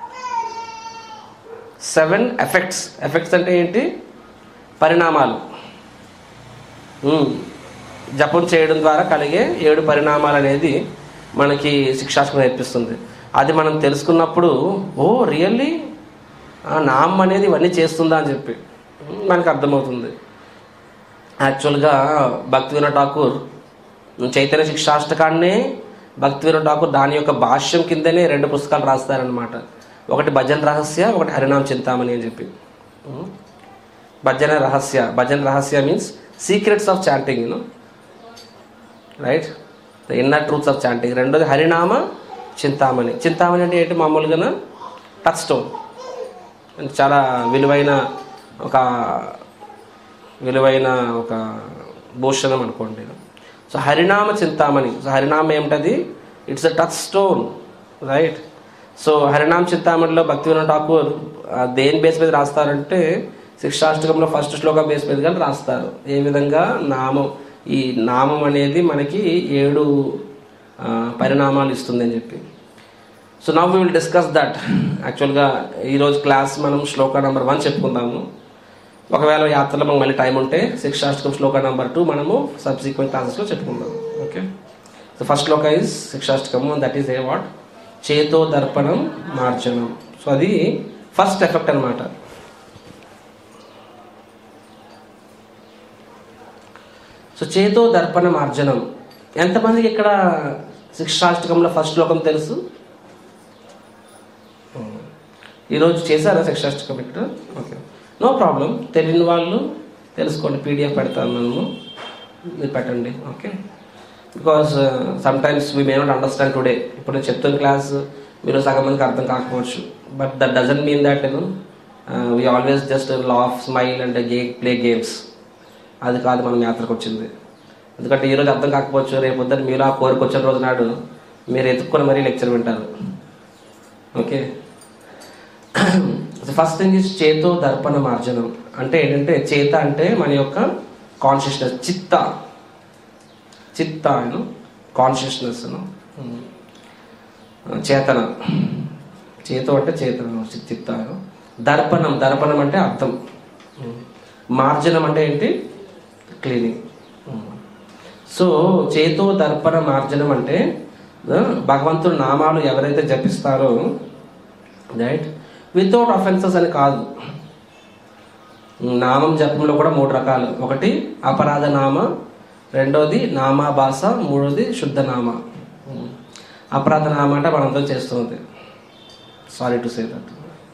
seven effects effects అంటే ఏంటి పరిణామాలు ఉమ్, జపం చేయడం ద్వారా కలిగే ఏడు పరిణామాలు అనేది మనకి శిక్షాష్టకం నేర్పిస్తుంది అది మనం తెలుసుకున్నప్పుడు ఓ రియల్లీ నామ్ అనేది ఇవన్నీ చేస్తుందా అని చెప్పి ఉమ్, మనకు అర్థమవుతుంది యాక్చువల్గా భక్తి వినోద్ ఠాకూర్ చైతన్య శిక్షాష్టకాన్నే భక్తి వినోద్ ఠాకూర్ దాని యొక్క భాష్యం కిందనే రెండు పుస్తకాలు రాస్తారనమాట ఒకటి భజన్ రహస్య ఒకటి హరినామ్ చింతామణి అని చెప్పి ఉమ్. భజన Rahasya Bhajana Rahasya means secrets of chanting you know right the inner truths of chanting రెండోది హరినామ చింతామణి చింతామణి అంటే ఏంటి మామూలుగా టచ్ స్టోన్ అంటే చాలా విలువైన ఒక విలువైన ఒక భూషణం అనుకోండి సో హరినామ చింతామణి సో హరినామ ఏమిటది it's a touchstone right so Harinama చింతామణిలో భక్తి వినోద్ ఠాకూర్ ఆ, దేని బేస్ మీద రాస్తారంటే శిక్షాష్టకంలో ఫస్ట్ శ్లోకం బేస్ మీద కానీ రాస్తారు ఏ విధంగా నామం ఈ నామం అనేది మనకి ఏడు ఆ, పరిణామాలు ఇస్తుంది అని చెప్పి so now we will discuss that యాక్చువల్గా ఈరోజు క్లాస్ మనం శ్లోక నెంబర్ వన్ చెప్పుకుందాము ఒకవేళ యాత్రలో మనకు మళ్ళీ టైం ఉంటే శిక్షాష్టకం శ్లోక నెంబర్ టూ మనము సబ్సిక్వెంట్ క్లాసెస్లో చెప్పుకుందాం ఓకే సో ఫస్ట్ లోక ఇస్ శిక్షాష్టకము దట్ ఈస్ ఏ వాట్ చేతో దర్పణం మార్జనం సో అది ఫస్ట్ ఎఫెక్ట్ అనమాట సో చేతో దర్పణ మార్జనం ఎంతమందికి ఇక్కడ శిక్షాష్టకంలో ఫస్ట్ శ్లోకం తెలుసు ఈరోజు చేశారా శిక్షాష్టకం ఇక్కడ ఓకే నో ప్రాబ్లం తెలియని వాళ్ళు తెలుసుకోండి పీడిఎఫ్ పెడతాను మనము మీరు పెట్టండి okay because some times we may not understand today ఇప్పుడు నేను చెప్తున్న క్లాస్ మీరు సగం మందికి అర్థం కాకపోవచ్చు but that doesn't mean that నేను we always just laugh smile and గే ప్లే గేమ్స్ అది కాదు మనం యాత్రకు వచ్చింది ఎందుకంటే ఈరోజు అర్థం కాకపోవచ్చు రేపు పొద్దున్న మీరు ఆ కోరిక వచ్చిన రోజు నాడు మీరు ఎత్తుక్కొని మరీ లెక్చర్ వింటారు ఓకే ఫస్ట్ థింగ్ ఇస్ చేతో దర్పణ మార్జనం అంటే ఏంటంటే చేత అంటే మన యొక్క కాన్షియస్నెస్ చిత్త చిత్త కాన్షియస్నెస్ చేతన చేతో అంటే చేతన చిత్త దర్పణం దర్పణం అంటే అర్థం మార్జనం అంటే ఏంటి క్లీనింగ్ సో చేతో దర్పణ మార్జనం అంటే ఆ, భగవంతుడు నామాలు ఎవరైతే జపిస్తారో రైట్ వితౌట్ అఫెన్సెస్ అని కాదు నామం జపంలో కూడా మూడు రకాలు ఒకటి అపరాధ నామ రెండోది నామాభాష మూడోది శుద్ధ నామ అపరాధ నామ అంటే మనందరం చేస్తుంది సారీ టు సే దట్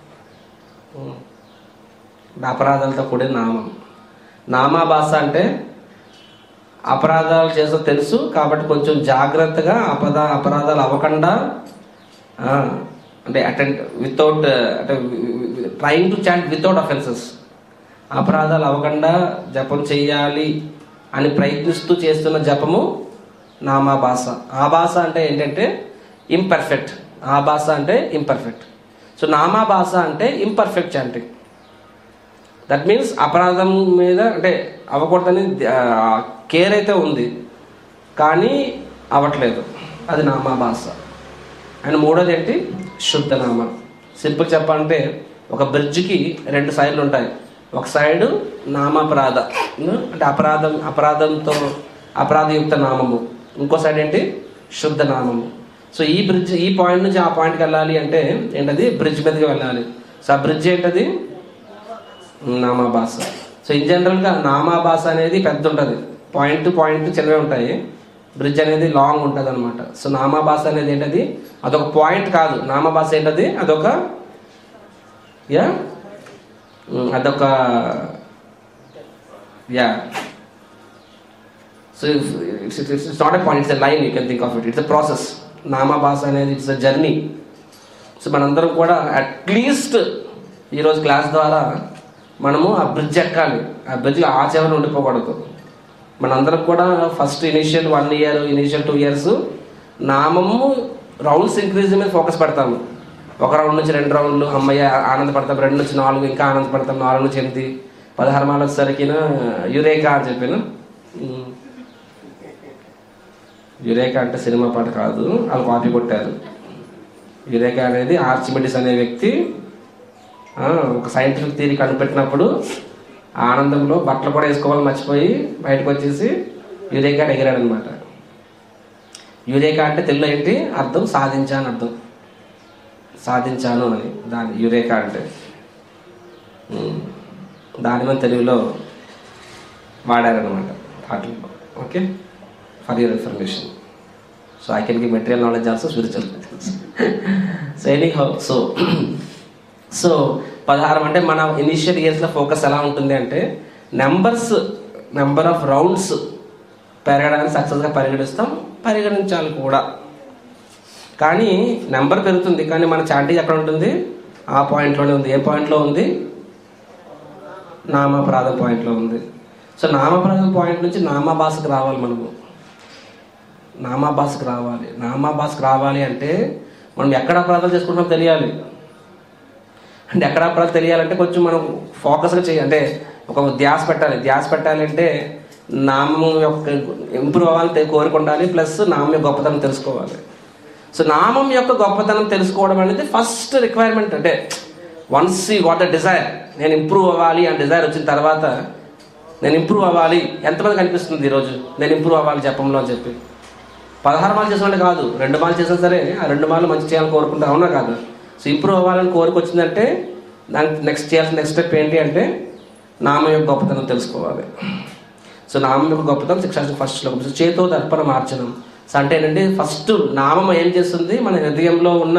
అపరాధాలతో కూడిన నామం నామాభాష అంటే అపరాధాలు చేసో తెలుసు కాబట్టి కొంచెం జాగ్రత్తగా అపద అపరాధాలు అవ్వకుండా ఆ, అంటే అటెండ్ వితౌట్ అంటే trying to chant without offenses అపరాధాలు అవ్వకుండా జపం చెయ్యాలి అని ప్రయత్నిస్తూ చేస్తున్న జపము నామా భాష ఆ భాష అంటే ఏంటంటే ఇంపర్ఫెక్ట్ ఆ భాష అంటే ఇంపర్ఫెక్ట్ సో నామా భాష అంటే ఇంపర్ఫెక్ట్ చాంటింగ్ దట్ మీన్స్ అపరాధం మీద అంటే అవ్వకూడదని కేర్ అయితే ఉంది కానీ అవ్వట్లేదు అది నామా భాష అండ్ మూడోది ఏంటి శుద్ధ నామ సింపుల్ చెప్పాలంటే ఒక బ్రిడ్జ్కి రెండు సైడ్లు ఉంటాయి ఒక సైడు నామాపరాధ అంటే అపరాధం అపరాధంతో అపరాధయుక్త నామము ఇంకో సైడ్ ఏంటి శుద్ధ నామము సో ఈ బ్రిడ్జ్ ఈ పాయింట్ నుంచి ఆ పాయింట్కి వెళ్ళాలి అంటే ఏంటది బ్రిడ్జ్ మీదకి వెళ్ళాలి సో ఆ బ్రిడ్జ్ ఏంటది నామాభాష సో ఇన్ జనరల్గా నామాభాష అనేది పెద్ద ఉంటుంది పాయింట్ టు పాయింట్ చిన్నవి ఉంటాయి బ్రిడ్జ్ అనేది లాంగ్ ఉంటుంది అనమాట సో నామాభాష అనేది ఏంటది అదొక పాయింట్ కాదు నామాభాష ఏంటది అదొక యా ఉమ్, అదొక yeah so it's it's not a point it's a line you can think of it it's a process నామాభాష అనేది ఇట్స్ ఎ జర్నీ సో మనందరం కూడా అట్లీస్ట్ ఈరోజు క్లాస్ ద్వారా మనము ఆ బ్రిడ్జ్ ఎక్కాలి ఆ బ్రిడ్జ్ ఆ చివరి ఉండిపోకూడదు మనందరం కూడా first initial one year initial two years నామము రౌండ్స్ ఇంక్రీజ్ మీద ఫోకస్ పెడతాము ఒక రౌండ్ నుంచి రెండు రౌండ్లు అమ్మయ్య ఆనందపడతాం రెండు నుంచి నాలుగు ఇంకా ఆనందపడతాం నాలుగు నుంచి ఎనిమిది పదహారు మాల వచ్చేసరికి యురేకా అని చెప్పాను ఉమ్. యురేకా అంటే సినిమా పాట కాదు వాళ్ళు కాపీ కొట్టారు యురేకా అనేది ఆర్చిమెడిస్ అనే వ్యక్తి ఆ, ఒక సైంటిఫిక్ థియరీ కనిపెట్టినప్పుడు ఆ ఆనందంలో బట్టలు కూడా వేసుకోవాలని మర్చిపోయి బయటకు వచ్చేసి యురేకా ఎగిరాడు అనమాట యురేకా అంటే తెలుగులో ఏంటి అర్థం సాధించాను అర్థం సాధించాను అని దాని యురేకా అంటే ఉమ్. దాని మీద తెలుగులో వాడారనమాట పాటలు okay for your information so I can give material knowledge also spiritual so anyhow so so పదహారు అంటే మన ఇనిషియల్ ఇయర్స్లో ఫోకస్ ఎలా ఉంటుంది అంటే నెంబర్స్ నెంబర్ ఆఫ్ రౌండ్స్ పెరగడానికి సక్సెస్గా పరిగణిస్తాం పరిగణించాలి కూడా కానీ నెంబర్ పెరుగుతుంది కానీ మన చాంటీ ఎక్కడ ఉంటుంది ఆ పాయింట్లోనే ఉంది ఏ పాయింట్లో ఉంది నామాపరాధం పాయింట్లో ఉంది సో నామాపరాధం పాయింట్ నుంచి నామాభాషకు రావాలి మనము నామాభాషకు రావాలి నామాభాషకు రావాలి అంటే మనం ఎక్కడ అపరాధాలు చేసుకుంటాం తెలియాలి అంటే ఎక్కడ అపరాధాలు తెలియాలంటే కొంచెం మనం ఫోకస్గా చేయాలి అంటే ఒక ధ్యాస పెట్టాలి ధ్యాస పెట్టాలంటే నామం యొక్క ఇంప్రూవ్ అవ్వాలని తె- కోరిక ఉండాలి ప్లస్ నామం యొక్క గొప్పతనం తెలుసుకోవాలి సో నామం యొక్క గొప్పతనం తెలుసుకోవడం అనేది ఫస్ట్ రిక్వైర్మెంట్ అంటే once you what the desire నేను ఇంప్రూవ్ అవ్వాలి ఆ డిజైర్ వచ్చిన తర్వాత నేను ఇంప్రూవ్ అవ్వాలి ఎంతమంది కనిపిస్తుంది ఈరోజు నేను ఇంప్రూవ్ అవ్వాలి జపంలో అని చెప్పి పదహారు మాలు చేసిన కాదు రెండు మాలు చేసినా సరే ఆ రెండు మాలు మంచి చేయాలని కోరుకుంటా అవునా కాదు సో ఇంప్రూవ్ అవ్వాలని కోరిక వచ్చిందంటే దానికి నెక్స్ట్ చేయాల్సిన నెక్స్ట్ స్టెప్ ఏంటి అంటే నామం యొక్క గొప్పతనం తెలుసుకోవాలి సో నామం యొక్క గొప్పతనం శిక్షాసం ఫస్ట్ శ్లోకం సో చేతో దర్పణ మార్చనం సో అంటే ఏంటంటే ఫస్ట్ నామం ఏం చేస్తుంది మన హృదయంలో ఉన్న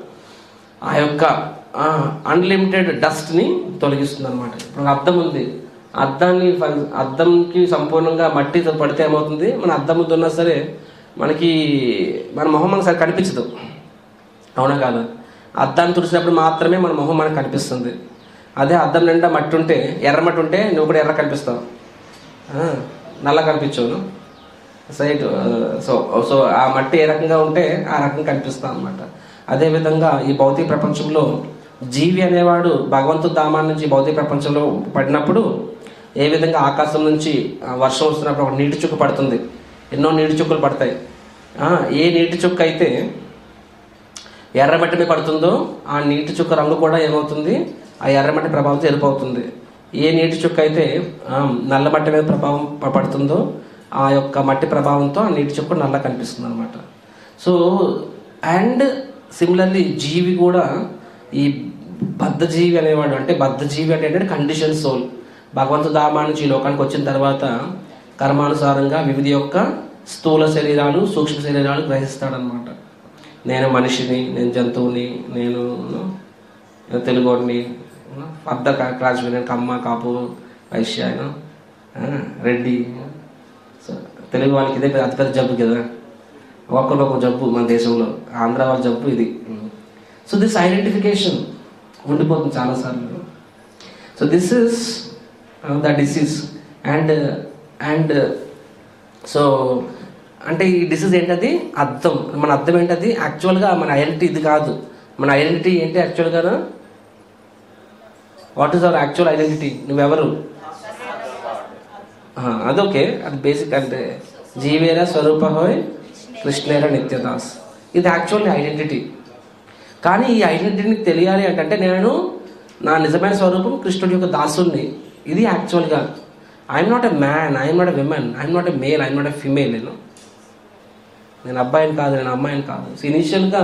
ఆ యొక్క అన్లిమిటెడ్ డస్ట్ని తొలగిస్తుంది అనమాట ఇప్పుడు ఒక అద్దం ఉంది అద్దాన్ని ఫ- అద్దంకి సంపూర్ణంగా మట్టి పడితే ఏమవుతుంది మన అద్దం ముందు ఉన్నా సరే మనకి మన మొహం మనకు సరి కనిపించదు అవునా కాదు అద్దాన్ని తుడిచినప్పుడు మాత్రమే మన మొహం మనకు కనిపిస్తుంది అదే అద్దం నిండా మట్టి ఉంటే ఎర్ర మట్టి ఉంటే నువ్వు కూడా ఎర్ర కనిపిస్తావు ఆ, నల్ల కనిపించవు సైట్ సో సో ఆ మట్టి ఏ రకంగా ఉంటే ఆ రకంగా కనిపిస్తాం అనమాట అదేవిధంగా ఈ భౌతిక ప్రపంచంలో జీవి అనేవాడు భగవంతు ధామాన్ని నుంచి భౌతిక ప్రపంచంలో పడినప్పుడు ఏ విధంగా ఆకాశం నుంచి ఆ, వర్షం వస్తున్నప్పుడు ఒక నీటి చుక్క పడుతుంది ఎన్నో నీటి చుక్కలు పడతాయి ఆ, ఏ నీటి చుక్క అయితే ఎర్రమట్టి మీద పడుతుందో ఆ నీటి చుక్క రంగు కూడా ఏమవుతుంది ఆ ఎర్రమట్టి ప్రభావంతో ఎరుపవుతుంది ఏ నీటి చుక్క అయితే ఆ, నల్ల మట్టి మీద ప్రభావం ప- పడుతుందో ఆ యొక్క మట్టి ప్రభావంతో ఆ నీటి చుక్క నల్ల కనిపిస్తుంది అనమాట సో అండ్ సిమిలర్లీ జీవి కూడా ఈ బద్ధ జీవి అనేవాడు అంటే బద్ధ జీవి అంటే ఏంటంటే కండిషన్ సోల్ భగవంతు ధామా నుంచి ఈ లోకానికి వచ్చిన తర్వాత కర్మానుసారంగా వివిధ యొక్క స్థూల శరీరాలు సూక్ష్మ శరీరాలు గ్రహిస్తాడనమాట నేను మనిషిని నేను జంతువుని నేను నేను తెలుగోడిని అర్ధ క్లాస్ నేను కమ్మ కాపు వైశ్య you know, ఆ, రెడ్డి సో తెలుగు వాళ్ళకి ఇదే పెద్ద- అతిపెద్ద జబ్బు కదా ఒక్కొక్కరు ఒక జబ్బు మన దేశంలో ఆంధ్ర వాళ్ళ జబ్బు ఇది సో దిస్ ఐడెంటిఫికేషన్ ఉండిపోతుంది చాలాసార్లు so this is the disease and and so అంటే ఈ డిసీజ్ ఏంటది అర్థం మన అర్థం ఏంటది యాక్చువల్గా మన ఐడెంటిటీ ఇది కాదు మన ఐడెంటిటీ ఏంటి యాక్చువల్గా what is our actual identity నువ్వెవరు ఆ, అదొకే అది బేసిక్ అంటే జీవేర స్వరూప హోయ్ కృష్ణేర నిత్యదాస్ ఇది యాక్చువల్ ఐడెంటిటీ కానీ ఈ ఐడెంటిటీని తెలియాలి అంటే నేను నా నిజమైన స్వరూపం కృష్ణుడి యొక్క దాసుని ఇది యాక్చువల్గా I'm not a man I'm not a women I'm not a male I'm not a female నేను నేను అబ్బాయిని కాదు నేను అమ్మాయిని కాదు సో ఇనీషియల్గా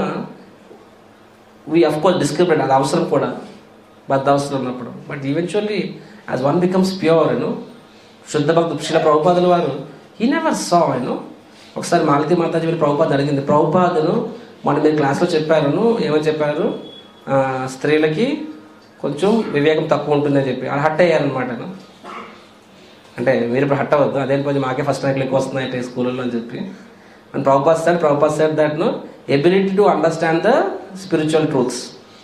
వీ అఫ్ కోర్స్ డిస్క్రిమినేట్ అది అవసరం కూడా బద్ద అవసరం ఉన్నప్పుడు but eventually as one becomes pure you know శుద్ధ భక్తు శిల ప్రభుపాదుల వారు ఈ నెవర్ సా యూనో ఒకసారి మాలతి మాతాజీ వెళ్ళి ప్రభుపాద అడిగింది ప్రభుపాదను మన మీరు క్లాస్లో చెప్పారును ఏమని చెప్పారు ఆ, స్త్రీలకి కొంచెం వివేకం తక్కువ ఉంటుందని చెప్పి అలా హట్ అయ్యారనమాట అంటే మీరు ఇప్పుడు హట్ అవ్వద్దు అదే కొంచెం మాకే ఫస్ట్ ర్యాంక్లు ఎక్కువ వస్తున్నాయి అంటే స్కూళ్ళలో అని చెప్పి and Prabhupad sir Prabhupad sir that no ability to understand the spiritual truths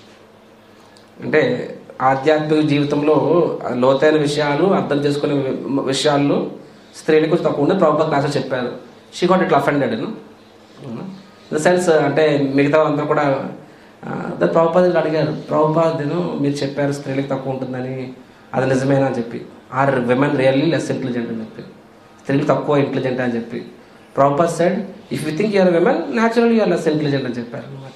అంటే ఆధ్యాత్మిక జీవితంలో లోతైన విషయాలు అర్థం చేసుకునే వి- విషయాల్లో స్త్రీలకు కొంచెం తక్కువ ఉంది ప్రభుత్వ క్లాసులు చెప్పారు షీ గాట్ ఇట్లా అఫెండెడ్ ఇన్ ద సెన్స్ అంటే మిగతా వాళ్ళందరూ కూడా దాని ప్రభుపాదులు అడిగారు ప్రభుపాదును మీరు చెప్పారు స్త్రీలకు తక్కువ ఉంటుందని అది నిజమేనా అని చెప్పి are women really less intelligent అని చెప్పి స్త్రీలు తక్కువ ఇంటెలిజెంట్ అని చెప్పి Prabhupad side if you think you're women natural you're less intelligent అని చెప్పారు అనమాట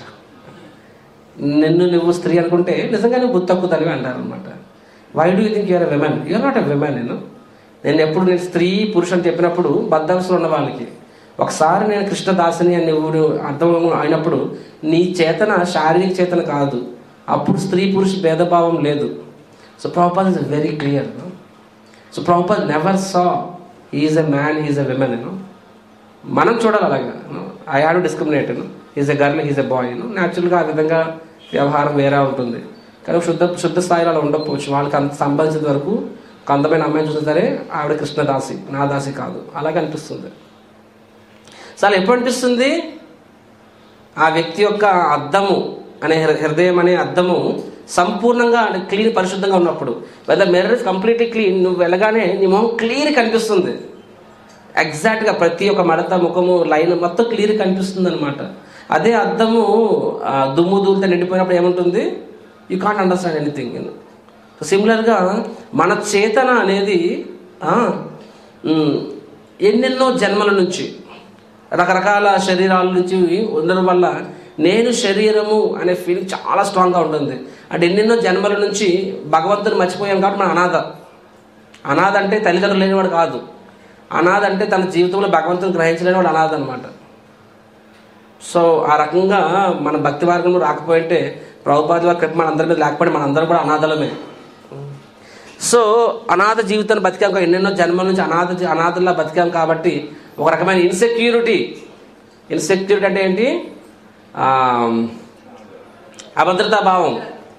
నిన్ను నువ్వు స్త్రీ అనుకుంటే నిజంగా నువ్వు బుద్ధి తక్కువ తనివి అంటారు అనమాట why do you think you're women you're not a women నేను నేను ఎప్పుడు నేను స్త్రీ పురుషు అని చెప్పినప్పుడు బద్ధాంశం ఉన్న వాళ్ళకి ఒకసారి నేను కృష్ణదాసిని అని నువ్వు అర్థం అయినప్పుడు నీ చేతన శారీరక చేతన కాదు అప్పుడు స్త్రీ పురుష భేదభావం లేదు so Prabhupad is very clear so Prabhupad never saw is a man is a women you know మనం చూడాలి అలాగా I have discriminate is a girl is a boy న్యాచురల్గా ఆ విధంగా వ్యవహారం వేరే ఉంటుంది కానీ శుద్ధ శుద్ధ స్థాయిలో అలా ఉండకపోవచ్చు వాళ్ళకి అంత సంబంధించిన వరకు ఒక అందమైన అమ్మాయిని చూసినా సరే ఆవిడ కృష్ణదాసి నా దాసి కాదు అలాగే అనిపిస్తుంది సో అలా ఎప్పుడు అనిపిస్తుంది ఆ వ్యక్తి యొక్క అద్దము అనే హృ- హృదయం అనే అద్దము సంపూర్ణంగా క్లీన్ పరిశుద్ధంగా ఉన్నప్పుడు whether mirror is completely clean నువ్వు వెళ్ళగానే నీ మొహం క్లియర్ కనిపిస్తుంది ఎగ్జాక్ట్గా ప్రతి ఒక్క మడత ముఖము లైన్ మొత్తం క్లియర్ కనిపిస్తుంది అనమాట అదే అద్దము ఆ, దుమ్ము దూరితో నిండిపోయినప్పుడు ఏముంటుంది యూ కాంట్ అండర్స్టాండ్ ఎనీథింగ్ సిమిలర్గా మన చేతన అనేది ఆ, ఉమ్, ఎన్నెన్నో జన్మల నుంచి రకరకాల శరీరాల నుంచి ఉండడం వల్ల నేను శరీరము అనే ఫీలింగ్ చాలా స్ట్రాంగ్గా ఉంటుంది అంటే ఎన్నెన్నో జన్మల నుంచి భగవంతుని మర్చిపోయాం కాబట్టి మన అనాథ అనాథ అంటే తల్లిదండ్రులు లేనివాడు కాదు అనాథ అంటే తన జీవితంలో భగవంతుని గ్రహించలేనివాడు అనాథ అనమాట సో ఆ రకంగా మన భక్తి మార్గంలో రాకపోయింటే ప్రభుపాది వారి కృప మన అందరి మీద లేకపోతే మన అందరం కూడా అనాథలమే సో అనాథ జీవితాన్ని బతికాం కా- ఎన్నెన్నో జన్మల నుంచి అనాథ జీ- అనాథల్లా బతికాం కాబట్టి ఒక రకమైన ఇన్సెక్యూరిటీ ఇన్సెక్యూరిటీ అంటే ఏంటి ఆ, అభద్రతా భావం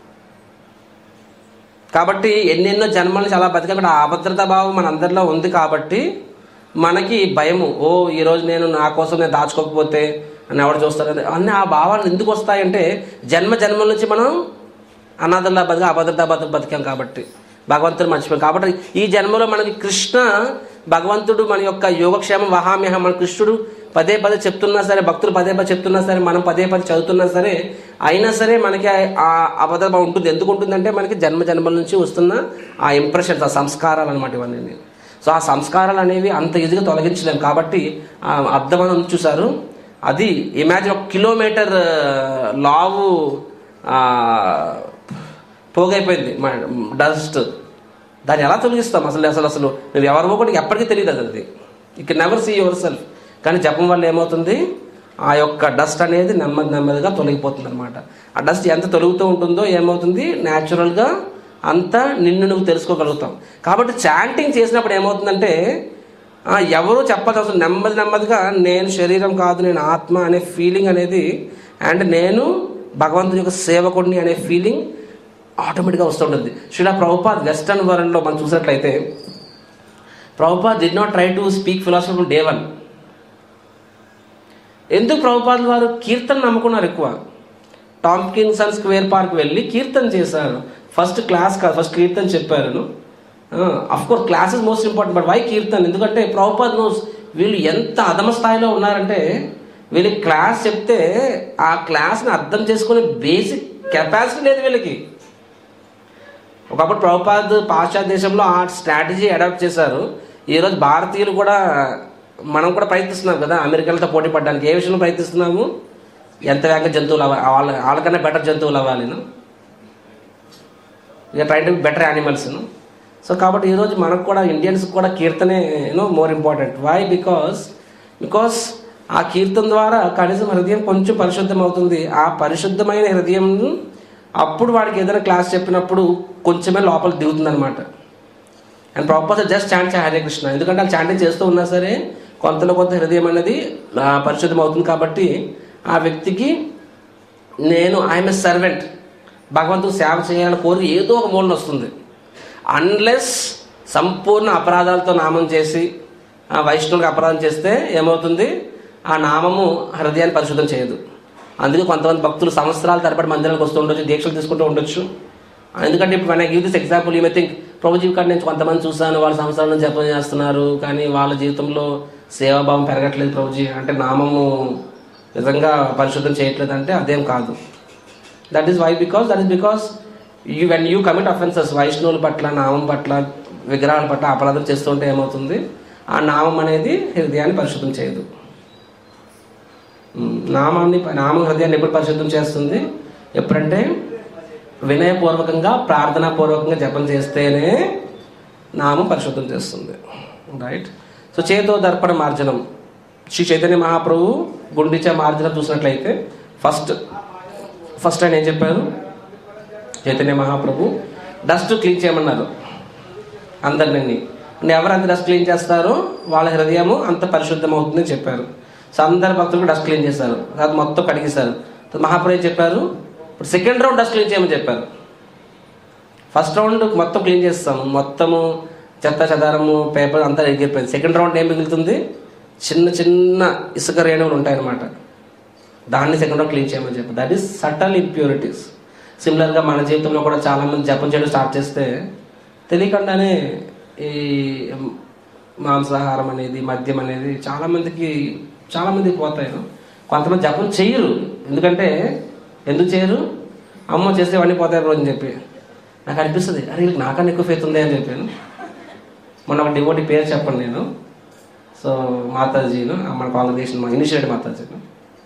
కాబట్టి ఎన్నెన్నో జన్మల నుంచి అలా బతికాం కాబట్టి ఆ అభద్రతా భావం మన అందరిలో ఉంది కాబట్టి మనకి భయము ఓ ఈరోజు నేను నా కోసం నేను దాచుకోకపోతే నన్ను ఎవరు చూస్తారు అన్ని ఆ భావాలు ఎందుకు వస్తాయంటే జన్మ జన్మల నుంచి మనం అనాథల్లా బతిక అభద్రతా బతుకు బతికాం కాబట్టి భగవంతుడు మర్చిపోయాం కాబట్టి ఈ జన్మలో మనకి కృష్ణ భగవంతుడు మన యొక్క యోగక్షేమం వహామ్యహం మన కృష్ణుడు పదే పదే చెప్తున్నా సరే భక్తులు పదే పదే చెప్తున్నా సరే మనం పదే పదే చదువుతున్నా సరే అయినా సరే మనకి ఆ అబద్ధం ఉంటుంది ఎందుకు ఉంటుందంటే మనకి జన్మ జన్మల నుంచి వస్తున్న ఆ ఇంప్రెషన్స్ ఆ సంస్కారాలు అనమాట ఇవన్నీ సో ఆ సంస్కారాలు అనేవి అంత ఈజీగా తొలగించలేము కాబట్టి ఆ అర్థం అని చూసారు అది ఇమాజిన్ ఒక కిలోమీటర్ ఆ, లావు ఆ, పోగైపోయింది డస్ట్ దాన్ని ఎలా తొలగిస్తాం అసలు అసలు అసలు నువ్వు ఎవరివో కూడా ఎప్పటికీ తెలియదు అది అది ఇక నెవర్ సీ యువర్ సెల్ఫ్ కానీ జపం వల్ల ఏమవుతుంది ఆ యొక్క డస్ట్ అనేది నెమ్మది నెమ్మదిగా తొలగిపోతుంది అనమాట ఆ డస్ట్ ఎంత తొలుగుతూ ఉంటుందో ఏమవుతుంది న్యాచురల్గా అంతా నిన్ను నువ్వు తెలుసుకోగలుగుతాం కాబట్టి చాంటింగ్ చేసినప్పుడు ఏమవుతుందంటే ఆ, ఎవరు చెప్పదు అసలు నెమ్మది నెమ్మదిగా నేను శరీరం కాదు నేను ఆత్మ అనే ఫీలింగ్ అనేది అండ్ నేను భగవంతుని యొక్క సేవకుడిని అనే ఫీలింగ్ ఆటోమేటిక్గా వస్తుంటుంది శ్రీలా ప్రభుపాద్ వెస్టర్న్ వరల్డ్లో మనం చూసినట్లయితే Prabhupad did not try to speak philosophy day one ఎందుకు ప్రభుపాద్ వారు కీర్తన నమ్ముకున్నారు ఎక్కువ టాంకిన్సన్ స్క్వేర్ పార్క్ వెళ్ళి కీర్తన చేశారు ఫస్ట్ క్లాస్ కాదు ఫస్ట్ కీర్తన చెప్పారు of course class is most important but why kirtan ఎందుకంటే ప్రభుపాద్ నోస్ వీళ్ళు ఎంత అధమ స్థాయిలో ఉన్నారంటే వీళ్ళకి క్లాస్ చెప్తే ఆ క్లాస్ని అర్థం చేసుకునే బేసిక్ కెపాసిటీ లేదు వీళ్ళకి ఒకప్పుడు ప్రభుపాద్ పాశ్చాత్య దేశంలో ఆ స్ట్రాటజీ అడాప్ట్ చేశారు ఈరోజు భారతీయులు కూడా మనం కూడా ప్రయత్నిస్తున్నాం కదా అమెరికాలతో పోటీ పడడానికి ఏ విషయంలో ప్రయత్నిస్తున్నాము ఎంత వేగంగా జంతువులు అవ్వాలి వాళ్ళ వాళ్ళకన్నా బెటర్ జంతువులు అవ్వాలి ఇక try to better animals so కాబట్టి ఈరోజు మనకు కూడా ఇండియన్స్ కూడా కీర్తనే you know more important why because because ఆ కీర్తన ద్వారా కనీసం హృదయం కొంచెం పరిశుద్ధం అవుతుంది ఆ పరిశుద్ధమైన హృదయం అప్పుడు వాడికి ఏదైనా క్లాస్ చెప్పినప్పుడు కొంచెమే లోపల దిగుతుంది అనమాట అండ్ ప్రాపర్ జస్ట్ చాంట్ చే హరే కృష్ణ ఎందుకంటే వాళ్ళు చాంటింగ్ చేస్తూ ఉన్నా సరే కొంతలో కొంత హృదయం అనేది ఆ, పరిశుద్ధం అవుతుంది కాబట్టి ఆ వ్యక్తికి నేను ఐఎమ్ ఎ సర్వెంట్ భగవంతుడు సేవ చేయాలని కోరిక ఏదో ఒక మూలన వస్తుంది అన్లెస్ సంపూర్ణ అపరాధాలతో నామం చేసి ఆ వైష్ణవులకు అపరాధం చేస్తే ఏమవుతుంది ఆ నామము హృదయాన్ని పరిశుద్ధం చేయదు అందుకే కొంతమంది భక్తులు సంవత్సరాల తరబడి మందిరాలకు వస్తూ ఉండొచ్చు దీక్షలు తీసుకుంటూ ఉండొచ్చు ఎందుకంటే ఇప్పుడు మన give this example you may think Prabhuji కాడ నుంచి కొంతమంది చూశాను వాళ్ళ సంవత్సరాల నుంచి జపం చేస్తున్నారు కానీ వాళ్ళ జీవితంలో సేవాభావం పెరగట్లేదు ప్రభుజీ అంటే నామము నిజంగా పరిశుద్ధం చేయట్లేదు అంటే అదేం కాదు that is why because that is because you when you commit offenses వైష్ణవుల పట్ల నామం పట్ల విగ్రహాల పట్ల అపరాధం చేస్తుంటే ఏమవుతుంది ఆ నామం అనేది హృదయాన్ని పరిశుద్ధం చేయదు ఉమ్, నామాన్ని నామం హృదయాన్ని ఎప్పుడు పరిశుద్ధం చేస్తుంది ఎప్పుడంటే వినయపూర్వకంగా ప్రార్థనాపూర్వకంగా జపం చేస్తేనే నామం పరిశుద్ధం చేస్తుంది రైట్ సో చేతో దర్పణ మార్జనం శ్రీ చైతన్య మహాప్రభు గుండిచా మార్జనం చూసినట్లయితే ఫస్ట్ ఫస్ట్ ఆయన ఏం చెప్పారు చైతన్య మహాప్రభు డస్ట్ క్లీన్ చేయమన్నారు అందరినీ ఎవరు అంత డస్ట్ క్లీన్ చేస్తారో వాళ్ళ హృదయము అంత పరిశుద్ధం అవుతుందని చెప్పారు సో అందరు భక్తులు డస్ట్ క్లీన్ చేశారు అది మొత్తం కడిగేశారు సో మహాప్రభు ఏం చెప్పారు ఇప్పుడు సెకండ్ రౌండ్ డస్ట్ క్లీన్ చేయమని చెప్పారు ఫస్ట్ రౌండ్ మొత్తం క్లీన్ చేస్తాము మొత్తము చెత్త చెదారము పేపర్ అంతా ఎగిరిపోయింది సెకండ్ రౌండ్ ఏం మిగులుతుంది చిన్న చిన్న ఇసుక రేణువులు ఉంటాయన్నమాట దాన్ని సెకండ్ రౌండ్ క్లీన్ చేయమని చెప్పారు దట్ ఈస్ సటల్ ఇంప్యూరిటీస్ సిమిలర్గా మన జీవితంలో కూడా చాలా మంది జపం చేయడం స్టార్ట్ చేస్తే తెలియకుండానే ఈ మాంసాహారం అనేది మద్యం అనేది చాలా మందికి చాలా మందికి పోతాయి కొంతమంది జపం చెయ్యరు ఎందుకంటే ఎందుకు చేయరు అమ్మ చేస్తే ఇవన్నీ పోతాయి రోజు అని చెప్పి నాకు అనిపిస్తుంది అరే వీళ్ళకి నాకన్నా ఎక్కువ ఫేత్ ఉంది అని చెప్పాను మొన్న ఒక డివోటి పేరు చెప్పండి నేను సో మాతాజీను మన కాంగ్రెగేషన్ మా ఇనిషియేట్ మాతాజీను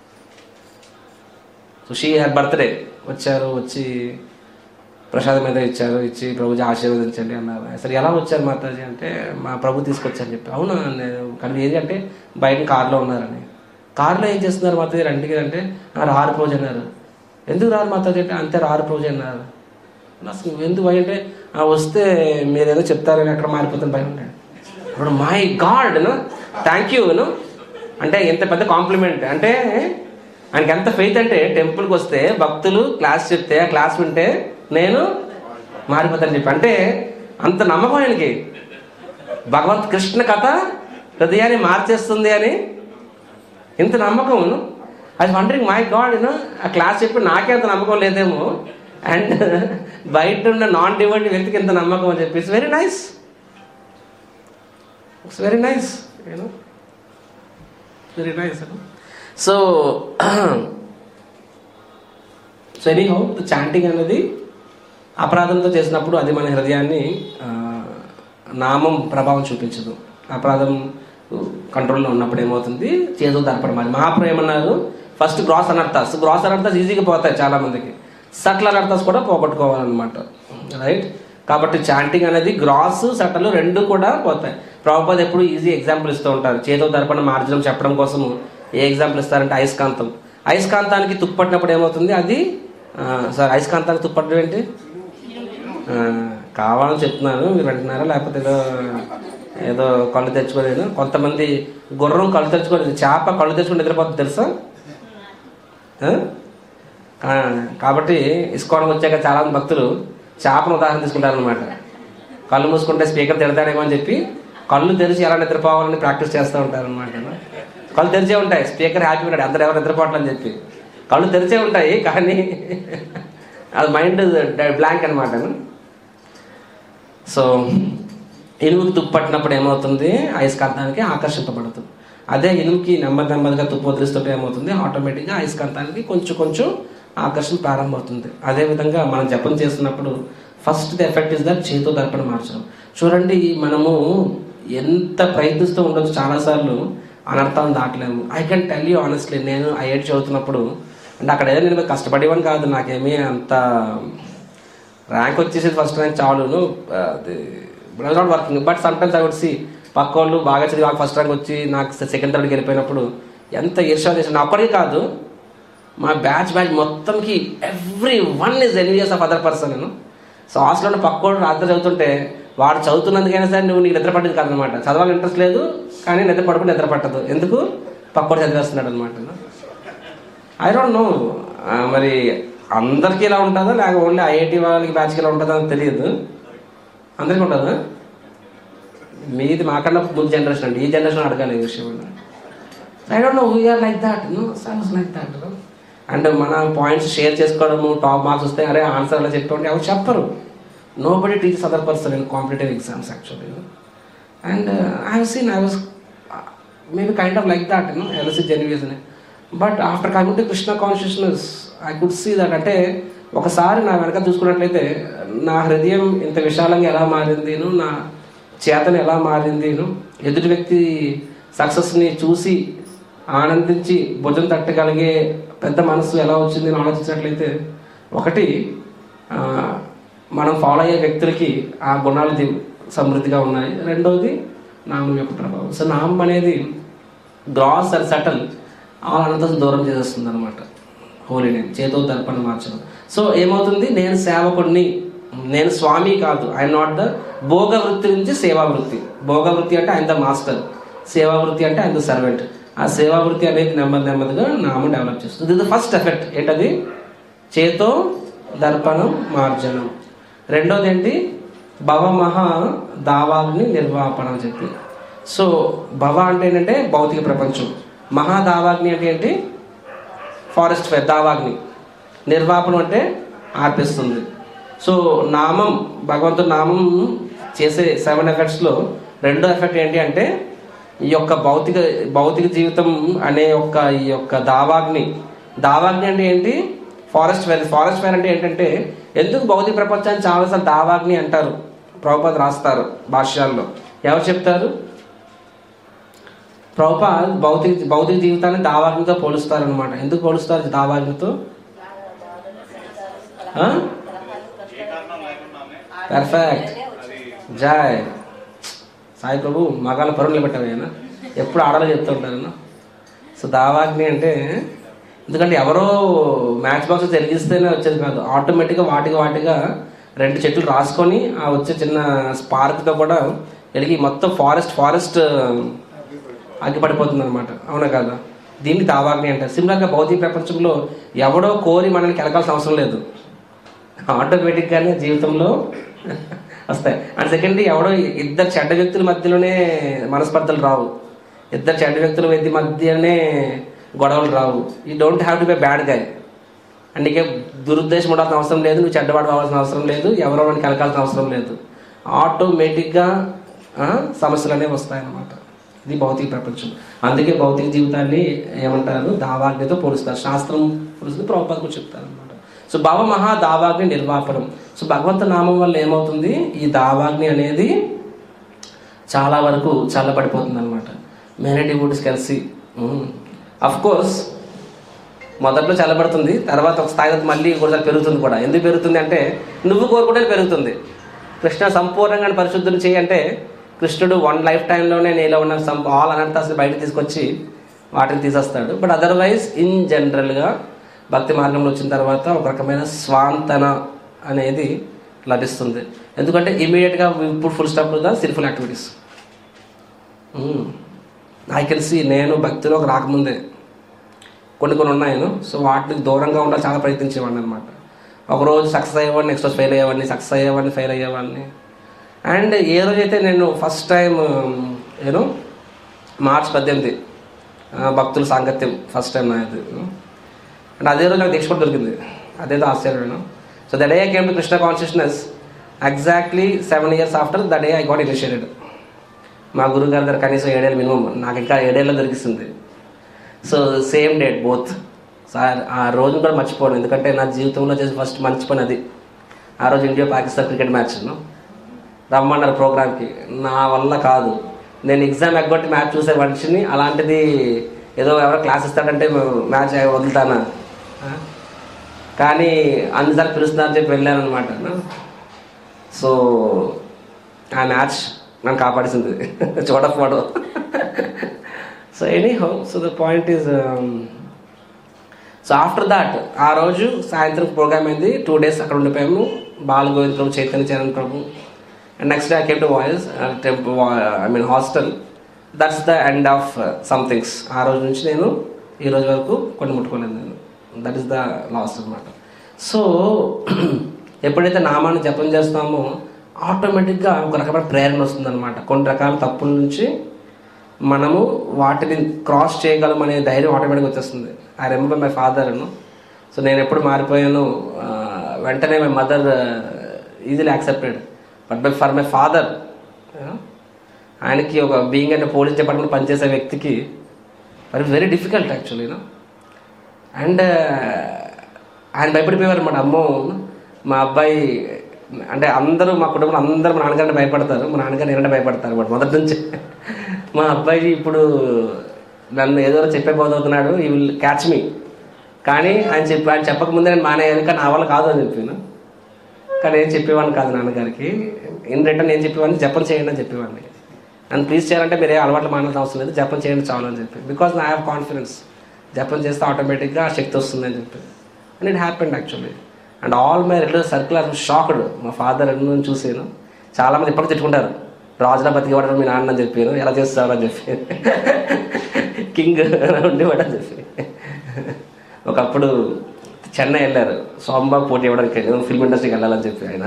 సో షీ హ్యాడ్ బర్త్డే వచ్చారు వచ్చి ప్రసాదం మీద ఇచ్చారు ఇచ్చి ప్రభుజీ ఆశీర్వదించండి అన్నారు అసలు ఎలా వచ్చారు మాతాజీ అంటే మా ప్రభు తీసుకొచ్చారని చెప్పి అవునా నేను కానీ ఏది అంటే బయట కార్లో ఉన్నారని కారులో ఏం చేస్తున్నారు మాతాజీ రండి అంటే "ఆ, రారు పూజ అన్నారు ఎందుకు రారు మాతాజీ అంటే అంతే రారు పూజ అన్నారు అసలు ఎందుకు భయం అంటే "ఆ, వస్తే మీరు ఏదో చెప్తారని అక్కడ మారిపోతుంది భయం ఉంటాడు ఇప్పుడు మై గాడ్ థ్యాంక్ యూ అంటే ఎంత పెద్ద కాంప్లిమెంట్ అంటే ఆయనకి ఎంత ఫెయిత్ అంటే టెంపుల్కి వస్తే భక్తులు క్లాస్ చెప్తే ఆ క్లాస్ వింటే నేను మారిపోతాను చెప్పి అంటే అంత నమ్మకం ఆయనకి భగవంత్ కృష్ణ కథ హృదయాన్ని మార్చేస్తుంది అని ఇంత నమ్మకం అది వండరింగ్ మై గాడ్ యూనో ఆ క్లాస్ చెప్పి నాకే అంత నమ్మకం లేదేమో అండ్ బయట ఉన్న నాన్ డివోటీ వ్యక్తికి ఎంత నమ్మకం అని చెప్పి it's very nice it's very nice you know very nice so so anyhow chanting అనేది అపరాధంతో చేసినప్పుడు అది మన హృదయాన్ని ఆ, నామం ప్రభావం చూపించదు అపరాధం కంట్రోల్లో ఉన్నప్పుడు ఏమవుతుంది చేతులు దర్పడం మరి మహాప్రభు ఏమన్నారు ఫస్ట్ గ్రాస్ అనర్థాస్ గ్రాస్ అనర్థాస్ ఈజీగా పోతాయి చాలా మందికి సట్ల అనర్థాస్ కూడా పోగొట్టుకోవాలన్నమాట రైట్ కాబట్టి చాంటింగ్ అనేది గ్రాస్ సట్టలు రెండు కూడా పోతాయి ప్రభుపాద ఎప్పుడు ఈజీ ఎగ్జాంపుల్ ఇస్తూ ఉంటారు చేతో దర్పణ మార్జనం చెప్పడం కోసం ఏ ఎగ్జాంపుల్ ఇస్తారంటే అయస్కాంతం అయస్కాంతానికి తుప్పట్టినప్పుడు ఏమవుతుంది అది సార్ అయస్కాంతానికి తుప్పట్టడం ఏంటి ఆ, కావాలని చెప్తున్నాను మీరు వింటున్నారా లేకపోతే ఏదో ఏదో కళ్ళు తెచ్చుకోలేదు కొంతమంది గుర్రం కళ్ళు తెచ్చుకోలేదు చేప కళ్ళు తెచ్చుకుని నిద్రపోతుంది తెలుసా ఆ? ఆ, కాబట్టి ఇస్కాన్కి వచ్చాక చాలా మంది భక్తులు చేపను ఉదాహరణ తీసుకుంటారనమాట కళ్ళు మూసుకుంటే స్పీకర్ తిడతాడేమో అని చెప్పి కళ్ళు తెరిచి ఎలా నిద్రపోవాలని ప్రాక్టీస్ చేస్తూ ఉంటారనమాట కళ్ళు తెరిచే ఉంటాయి స్పీకర్ హ్యాపీ ఉంటాడు అందరు ఎవరు నిద్రపోవట్లని చెప్పి కళ్ళు తెరిచే ఉంటాయి కానీ అది మైండ్ బ్లాంక్ అనమాట సో ఇనుముకి తుప్పు పట్టినప్పుడు ఏమవుతుంది అయస్కాంతానికి ఆకర్షింపబడుతుంది అదే ఇనుముకి నెమ్మది నెమ్మదిగా తుప్పు వదిలిస్తుంటే ఏమవుతుంది ఆటోమేటిక్గా అయస్కాంతానికి కొంచెం కొంచెం ఆకర్షణ ప్రారంభమవుతుంది అదేవిధంగా మనం జపం చేస్తున్నప్పుడు first the effect is that చేతో దర్పణ మార్చడం చూడండి మనము ఎంత ప్రయత్నిస్తూ ఉండొచ్చు చాలాసార్లు అనర్థాలను దాటలేము I can tell you honestly నేను ఐఐటి చదువుతున్నప్పుడు అంటే అక్కడ ఏదో నేను కష్టపడేవాని కాదు నాకేమీ అంత ర్యాంక్ వచ్చేసి ఫస్ట్ ర్యాంక్ చాలును అది not working but sometimes I would see పక్క వాళ్ళు బాగా చదివి నాకు ఫస్ట్ ర్యాంక్ వచ్చి నాకు సెకండ్ థర్డ్కి వెళ్ళిపోయినప్పుడు ఎంత ఈర్షా చేసిన నా ఒక్కడికి కాదు మా బ్యాచ్ బ్యాచ్ మొత్తంకి every one is envious of other person నేను సో హాస్టల్లో పక్కోడు రాత్రి చదువుతుంటే వాడు చదువుతున్నందుకైనా సరే నువ్వు నీకు నిద్ర పట్టేది కాదనమాట చదవాలి ఇంట్రెస్ట్ లేదు కానీ నిద్ర పడుకుని నిద్ర పట్టదు ఎందుకు పక్కోడు చదివేస్తున్నాడు అనమాట ఐ డోంట్ నో మరి అందరికీ ఇలా ఉంటుందా లేక ఓన్లీ ఐఐటి వాళ్ళకి బ్యాచ్కి ఇలా ఉంటుందా అని తెలియదు అందరికీ ఉంటుందా మీది మాకన్నా ముందు జనరేషన్ అండి ఈ జనరేషన్ అడగాలి ఈ విషయం I don't know we're like that no sums like that and మన పాయింట్స్ షేర్ చేసుకోవడము టాప్ మార్క్స్ వస్తే అరే ఆన్సర్ అలా చెప్పండి ఎవరు చెప్పరు nobody teachers other person in competitive exams actually and I have seen I was maybe kind of like that you know also envious అని but after coming to Krishna consciousness I could see that అంటే ఒకసారి నా వెనక చూసుకున్నట్లయితే నా హృదయం ఇంత విశాలంగా ఎలా మారిందిను నా చేతన ఎలా మారిందిను ఎదుటి వ్యక్తి సక్సెస్ని చూసి ఆనందించి భుజం తట్టగలిగే పెద్ద మనసు ఎలా వచ్చింది అని ఆలోచించినట్లయితే ఒకటి ఆ, మనం ఫాలో అయ్యే వ్యక్తులకి ఆ గుణాలు ది- సమృద్ధిగా ఉన్నాయి రెండవది నామం యొక్క ప్రభావం సో నామం అనేది గ్రాస్ అండ్ సటల్ ఆ అనంతం దూరం చేసేస్తుంది అనమాట హోలీ నేమ్ చేతో దర్పణ మార్చడం సో ఏమవుతుంది నేను సేవకుడిని నేను స్వామి కాదు ఐఎమ్ నాట్ ద భోగ వృత్తి నుంచి సేవా వృత్తి భోగ వృత్తి అంటే ఆయన ద మాస్టర్ సేవా వృత్తి అంటే ఆయన ద సర్వెంట్ ఆ సేవా వృత్తి అనేది నెమ్మది నెమ్మదిగా నామం డెవలప్ చేస్తుంది ఇది ఫస్ట్ ఎఫెక్ట్ ఏంటది చేతో దర్పణం మార్జనం రెండోది ఏంటి భవమహ దావాగ్ని నిర్వాపణ అని చెప్పి సో భవ అంటే ఏంటంటే భౌతిక ప్రపంచం మహాదావాగ్ని అంటే ఏంటి ఫారెస్ట్ ఫైర్ దావాగ్ని నిర్వాపణం అంటే ఆర్పిస్తుంది సో నామం భగవంతుడు నామం చేసే సెవెన్ ఎఫెక్ట్స్లో రెండో ఎఫెక్ట్ ఏంటి అంటే ఈ యొక్క భౌతిక భౌతిక జీవితం అనే యొక్క ఈ యొక్క దావాగ్ని దావాగ్ని అంటే ఏంటి ఫారెస్ట్ ఫైర్ ఫారెస్ట్ ఫైర్ అంటే ఏంటంటే ఎందుకు భౌతిక ప్రపంచాన్ని చాలాసార్లు దావాగ్ని అంటారు ప్రభుపాద రాస్తారు భాష్యాల్లో ఎవరు చెప్తారు ప్రభుపాద్ భౌతిక భౌతిక జీవితాన్ని దావాగ్నితో పోలుస్తారనమాట ఎందుకు పోలుస్తారు దావాగ్నితో పర్ఫెక్ట్ జాయ్ సాయి ప్రభు మగాళ్ళ పరువులు పెట్టారు ఆయన ఎప్పుడు ఆడలో చెప్తూ ఉంటారు సో దావాగ్ని అంటే ఎందుకంటే ఎవరో మ్యాచ్ బాక్స్ తెలిగిస్తేనే వచ్చేది కాదు ఆటోమేటిక్గా వాటికి వాటిగా రెండు చెట్లు రాసుకొని ఆ వచ్చే చిన్న స్పార్క్తో కూడా వెలిగి మొత్తం ఫారెస్ట్ ఫారెస్ట్ అగ్గిపడిపోతుంది అనమాట అవునా కదా దీన్ని దావాగ్ని అంటారు సిమిలర్గా భౌతిక ప్రపంచంలో ఎవడో కోరి మనల్ని కెలకాల్సిన అవసరం లేదు ఆటోమేటిక్గానే జీవితంలో వస్తాయి అండ్ సెకండ్ ఎవడో ఇద్దరు చెడ్డ వ్యక్తుల మధ్యలోనే మనస్పర్ధలు రావు ఇద్దరు చెడ్డ వ్యక్తుల మధ్య మధ్యనే గొడవలు రావు ఈ don't have to be bad guy and నీకే దురుద్దేశం ఉండాల్సిన అవసరం లేదు నువ్వు చెడ్డవాడు అవ్వాల్సిన అవసరం లేదు ఎవరో వాడిని కలకాల్సిన అవసరం లేదు ఆటోమేటిక్గా ఆ, సమస్యలు అనేవి వస్తాయన్నమాట ఇది భౌతిక ప్రపంచం అందుకే భౌతిక జీవితాన్ని ఏమంటారు దావాగ్నితో పోలుస్తారు శాస్త్రం పోలుస్తుంది ప్రభుత్వం చెప్తారు అనమాట సో భవ మహా దావాగ్ని నిర్వాపనం సో భగవంతు నామం వల్ల ఏమవుతుంది ఈ దావాగ్ని అనేది చాలా వరకు చల్లబడిపోతుంది అనమాట మెనీ వుడ్స్ కలిసి అఫ్ కోర్స్ మొదట్లో చల్లబడుతుంది తర్వాత ఒక స్థాయి తర్వాత మళ్ళీ కూడా పెరుగుతుంది కూడా ఎందుకు పెరుగుతుంది అంటే నువ్వు కోరుకుంటే పెరుగుతుంది కృష్ణ సంపూర్ణంగా పరిశుద్ధులు చేయి అంటే కృష్ణుడు వన్ లైఫ్ టైంలోనే నీలో ఉన్న సం ఆల్ అనంతాన్ని బయటకు తీసుకొచ్చి వాటిని తీసేస్తాడు బట్ అదర్వైజ్ ఇన్ జనరల్గా భక్తి మార్గంలో వచ్చిన తర్వాత ఒక రకమైన స్వాంతన అనేది లభిస్తుంది ఎందుకంటే ఇమీడియట్గా ఇప్పుడు full stop the sinful activities I can see నేను భక్తిలోకి రాకముందే కొన్ని కొన్ని ఉన్నాయను సో వాటికి దూరంగా ఉండాలి చాలా ప్రయత్నించేవాడిని అనమాట ఒకరోజు సక్సెస్ అయ్యేవాడిని నెక్స్ట్ రోజు ఫెయిల్ అయ్యేవాడిని సక్సెస్ అయ్యేవాడిని ఫెయిల్ అయ్యేవాడిని అండ్ ఏ రోజైతే నేను ఫస్ట్ టైం నేను మార్చ్ పద్దెనిమిది ఆ, భక్తుల సాంగత్యం ఫస్ట్ టైం నాది అండ్ అదే రోజు నాకు దీక్ష కూడా దొరికింది అదేదో ఆశ్చర్యం so the day I came to Krishna consciousness exactly seven years after the day I got initiated మా గురువు గారి దగ్గర కనీసం ఏడేళ్ళు మినిమం నాకు ఇంకా ఏడేళ్ళు దొరికిస్తుంది so same date both sir ఆ రోజు కూడా మర్చిపోను ఎందుకంటే నా జీవితంలో చేసి ఫస్ట్ మంచి పని అది ఆ రోజు ఇండియా పాకిస్తాన్ క్రికెట్ మ్యాచ్ రమ్మన్నారు ప్రోగ్రామ్కి నా వల్ల కాదు నేను ఎగ్జామ్ ఎగ్గొట్టి మ్యాచ్ చూసే మనిషిని అలాంటిది ఏదో ఎవరో క్లాస్ ఇస్తాడంటే మ్యాచ్ వదులుతానా ఆ? కానీ అన్నిసార్లు పిలుస్తున్నారని చెప్పి వెళ్ళాను అనమాట సో ఆ మ్యాచ్ నన్ను కాపాడిసింది చూడకపోవడం so anyhow so the point is so after that ఆ రోజు సాయంత్రం ప్రోగ్రామ్ అయింది టూ డేస్ అక్కడ ఉండిపోయాము Bala Govind Prabhu Chaitanya Charan Prabhu and next day I came to voice temple I mean hostel that's the end of somethings ఆ రోజు నుంచి నేను ఈ రోజు వరకు కొన్ని ముట్టుకోలేదు నేను దట్ ఈస్ ద లాస్ట్ అనమాట సో ఎప్పుడైతే నామాన్ని జపం చేస్తామో ఆటోమేటిక్గా ఒక రకమైన ప్రేరణ వస్తుందన్నమాట కొన్ని రకాల తప్పుల నుంచి మనము వాటిని క్రాస్ చేయగలం అనే ధైర్యం ఆటోమేటిక్గా వచ్చేస్తుంది I remember my father so నేను ఎప్పుడు మారిపోయాను ఆ, వెంటనే my mother easily accepted but by for my father ఆయనకి ఒక బీయింగ్ అంటే పోలీస్ డిపార్ట్మెంట్ పనిచేసే వ్యక్తికి మరి వెరీ డిఫికల్ట్ యాక్చువల్లీ అండ్ ఆయన భయపడిపోయారు అనమాట అమ్మో మా అబ్బాయి అంటే అందరూ మా కుటుంబంలో అందరూ మా నాన్నగారిని భయపడతారు మా నాన్నగారు నేనంటే భయపడతారు అనమాట మొదటి నుంచి మా అబ్బాయి ఇప్పుడు నన్ను ఏదో చెప్పేపోతున్నాడు ఈ విల్ క్యాచ్ మీ కానీ ఆయన చెప్పి ఆయన చెప్పకముందే నేను మానేయాలి కానీ నా వల్ల కాదు అని చెప్పాను కానీ ఏం చెప్పేవాడిని కాదు నాన్నగారికి ఇన్ రిటర్న్ ఏం చెప్పేవాడిని జపం చేయండి అని చెప్పేవాడిని నన్ను ప్లీజ్ చేయాలంటే మీరు ఏ అలవాట్లు మానాల్సిన అవసరం లేదు జపం చేయండి చాలు అని చెప్పి బికాస్ నా హ్యావ్ కాన్ఫిడెన్స్ జపం చేస్తే ఆటోమేటిక్గా ఆ శక్తి వస్తుంది అని చెప్పి and it happened actually and all my relative circle are shocked మా ఫాదర్ ఎన్నో చూసాను చాలా మంది ఇప్పటికి తిట్టుకుంటారు రాజుల బతికేవాడు మీ నాన్న అని చెప్పాను ఎలా చేస్తావు అని చెప్పి కింగ్ ఉండేవాడు అని చెప్పి ఒకప్పుడు చెన్నై వెళ్ళారు సోమబాబు పోటీ ఇవ్వడానికి ఫిల్మ్ ఇండస్ట్రీకి వెళ్ళాలని చెప్పి ఆయన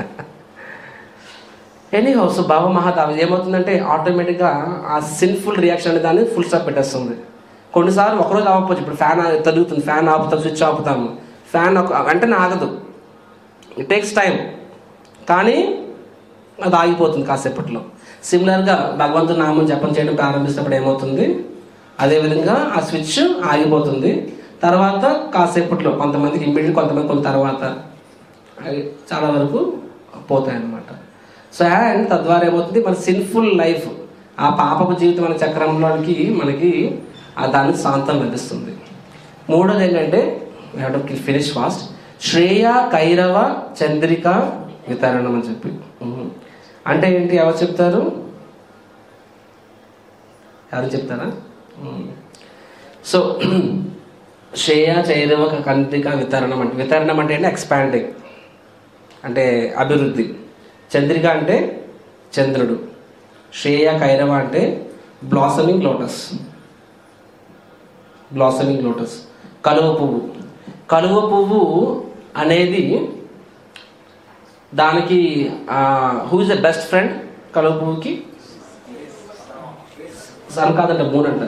ఎనీ హౌస్ బాబా మహాతావ ఏమవుతుందంటే ఆటోమేటిక్గా ఆ సిన్ఫుల్ రియాక్షన్ అనే దాన్ని ఫుల్ స్టాప్ పెట్టేస్తుంది కొన్నిసార్లు ఒకరోజు ఆపవచ్చు ఇప్పుడు ఫ్యాన్ తరుగుతుంది ఫ్యాన్ ఆపుతాం స్విచ్ ఆపుతాము ఫ్యాన్ ఒక వెంటనే ఆగదు ఇట్ టేక్స్ టైం కానీ అది ఆగిపోతుంది కాసేపట్లో సిమిలర్గా భగవంతుని నామం జపం చేయడం ప్రారంభిస్తున్నప్పుడు ఏమవుతుంది అదేవిధంగా ఆ స్విచ్ ఆగిపోతుంది తర్వాత కాసేపట్లో కొంతమందికి ఇమ్మీడియట్ కొంతమంది కొంత తర్వాత అవి చాలా వరకు పోతాయి అన్నమాట సో అండ్ తద్వారా ఏమవుతుంది మన సిన్ఫుల్ లైఫ్ ఆ పాపపు జీవితం అనే చక్రంలోనికి మనకి ఆ దానికి శాంతం లభిస్తుంది మూడోది ఏంటంటే ఫినిష్ ఫాస్ట్ శ్రేయ కైరవ చంద్రిక వితరణం అని చెప్పి ఉహు. అంటే ఏంటి ఎవరు చెప్తారు ఎవరు చెప్తారా ఉమ్. సో శ్రేయ చైరవ కంత్రిక వితరణం అంటే వితరణం అంటే ఏంటి ఎక్స్పాండింగ్ అంటే అభివృద్ధి చంద్రిక అంటే చంద్రుడు శ్రేయ కైరవ అంటే బ్లాసమింగ్ లోటస్ బ్లాసమింగ్ లోటస్ కలువ పువ్వు కలువ పువ్వు అనేది దానికి who is the best friend కలువ పువ్వుకి సన్ కాదంట మూన్ అంట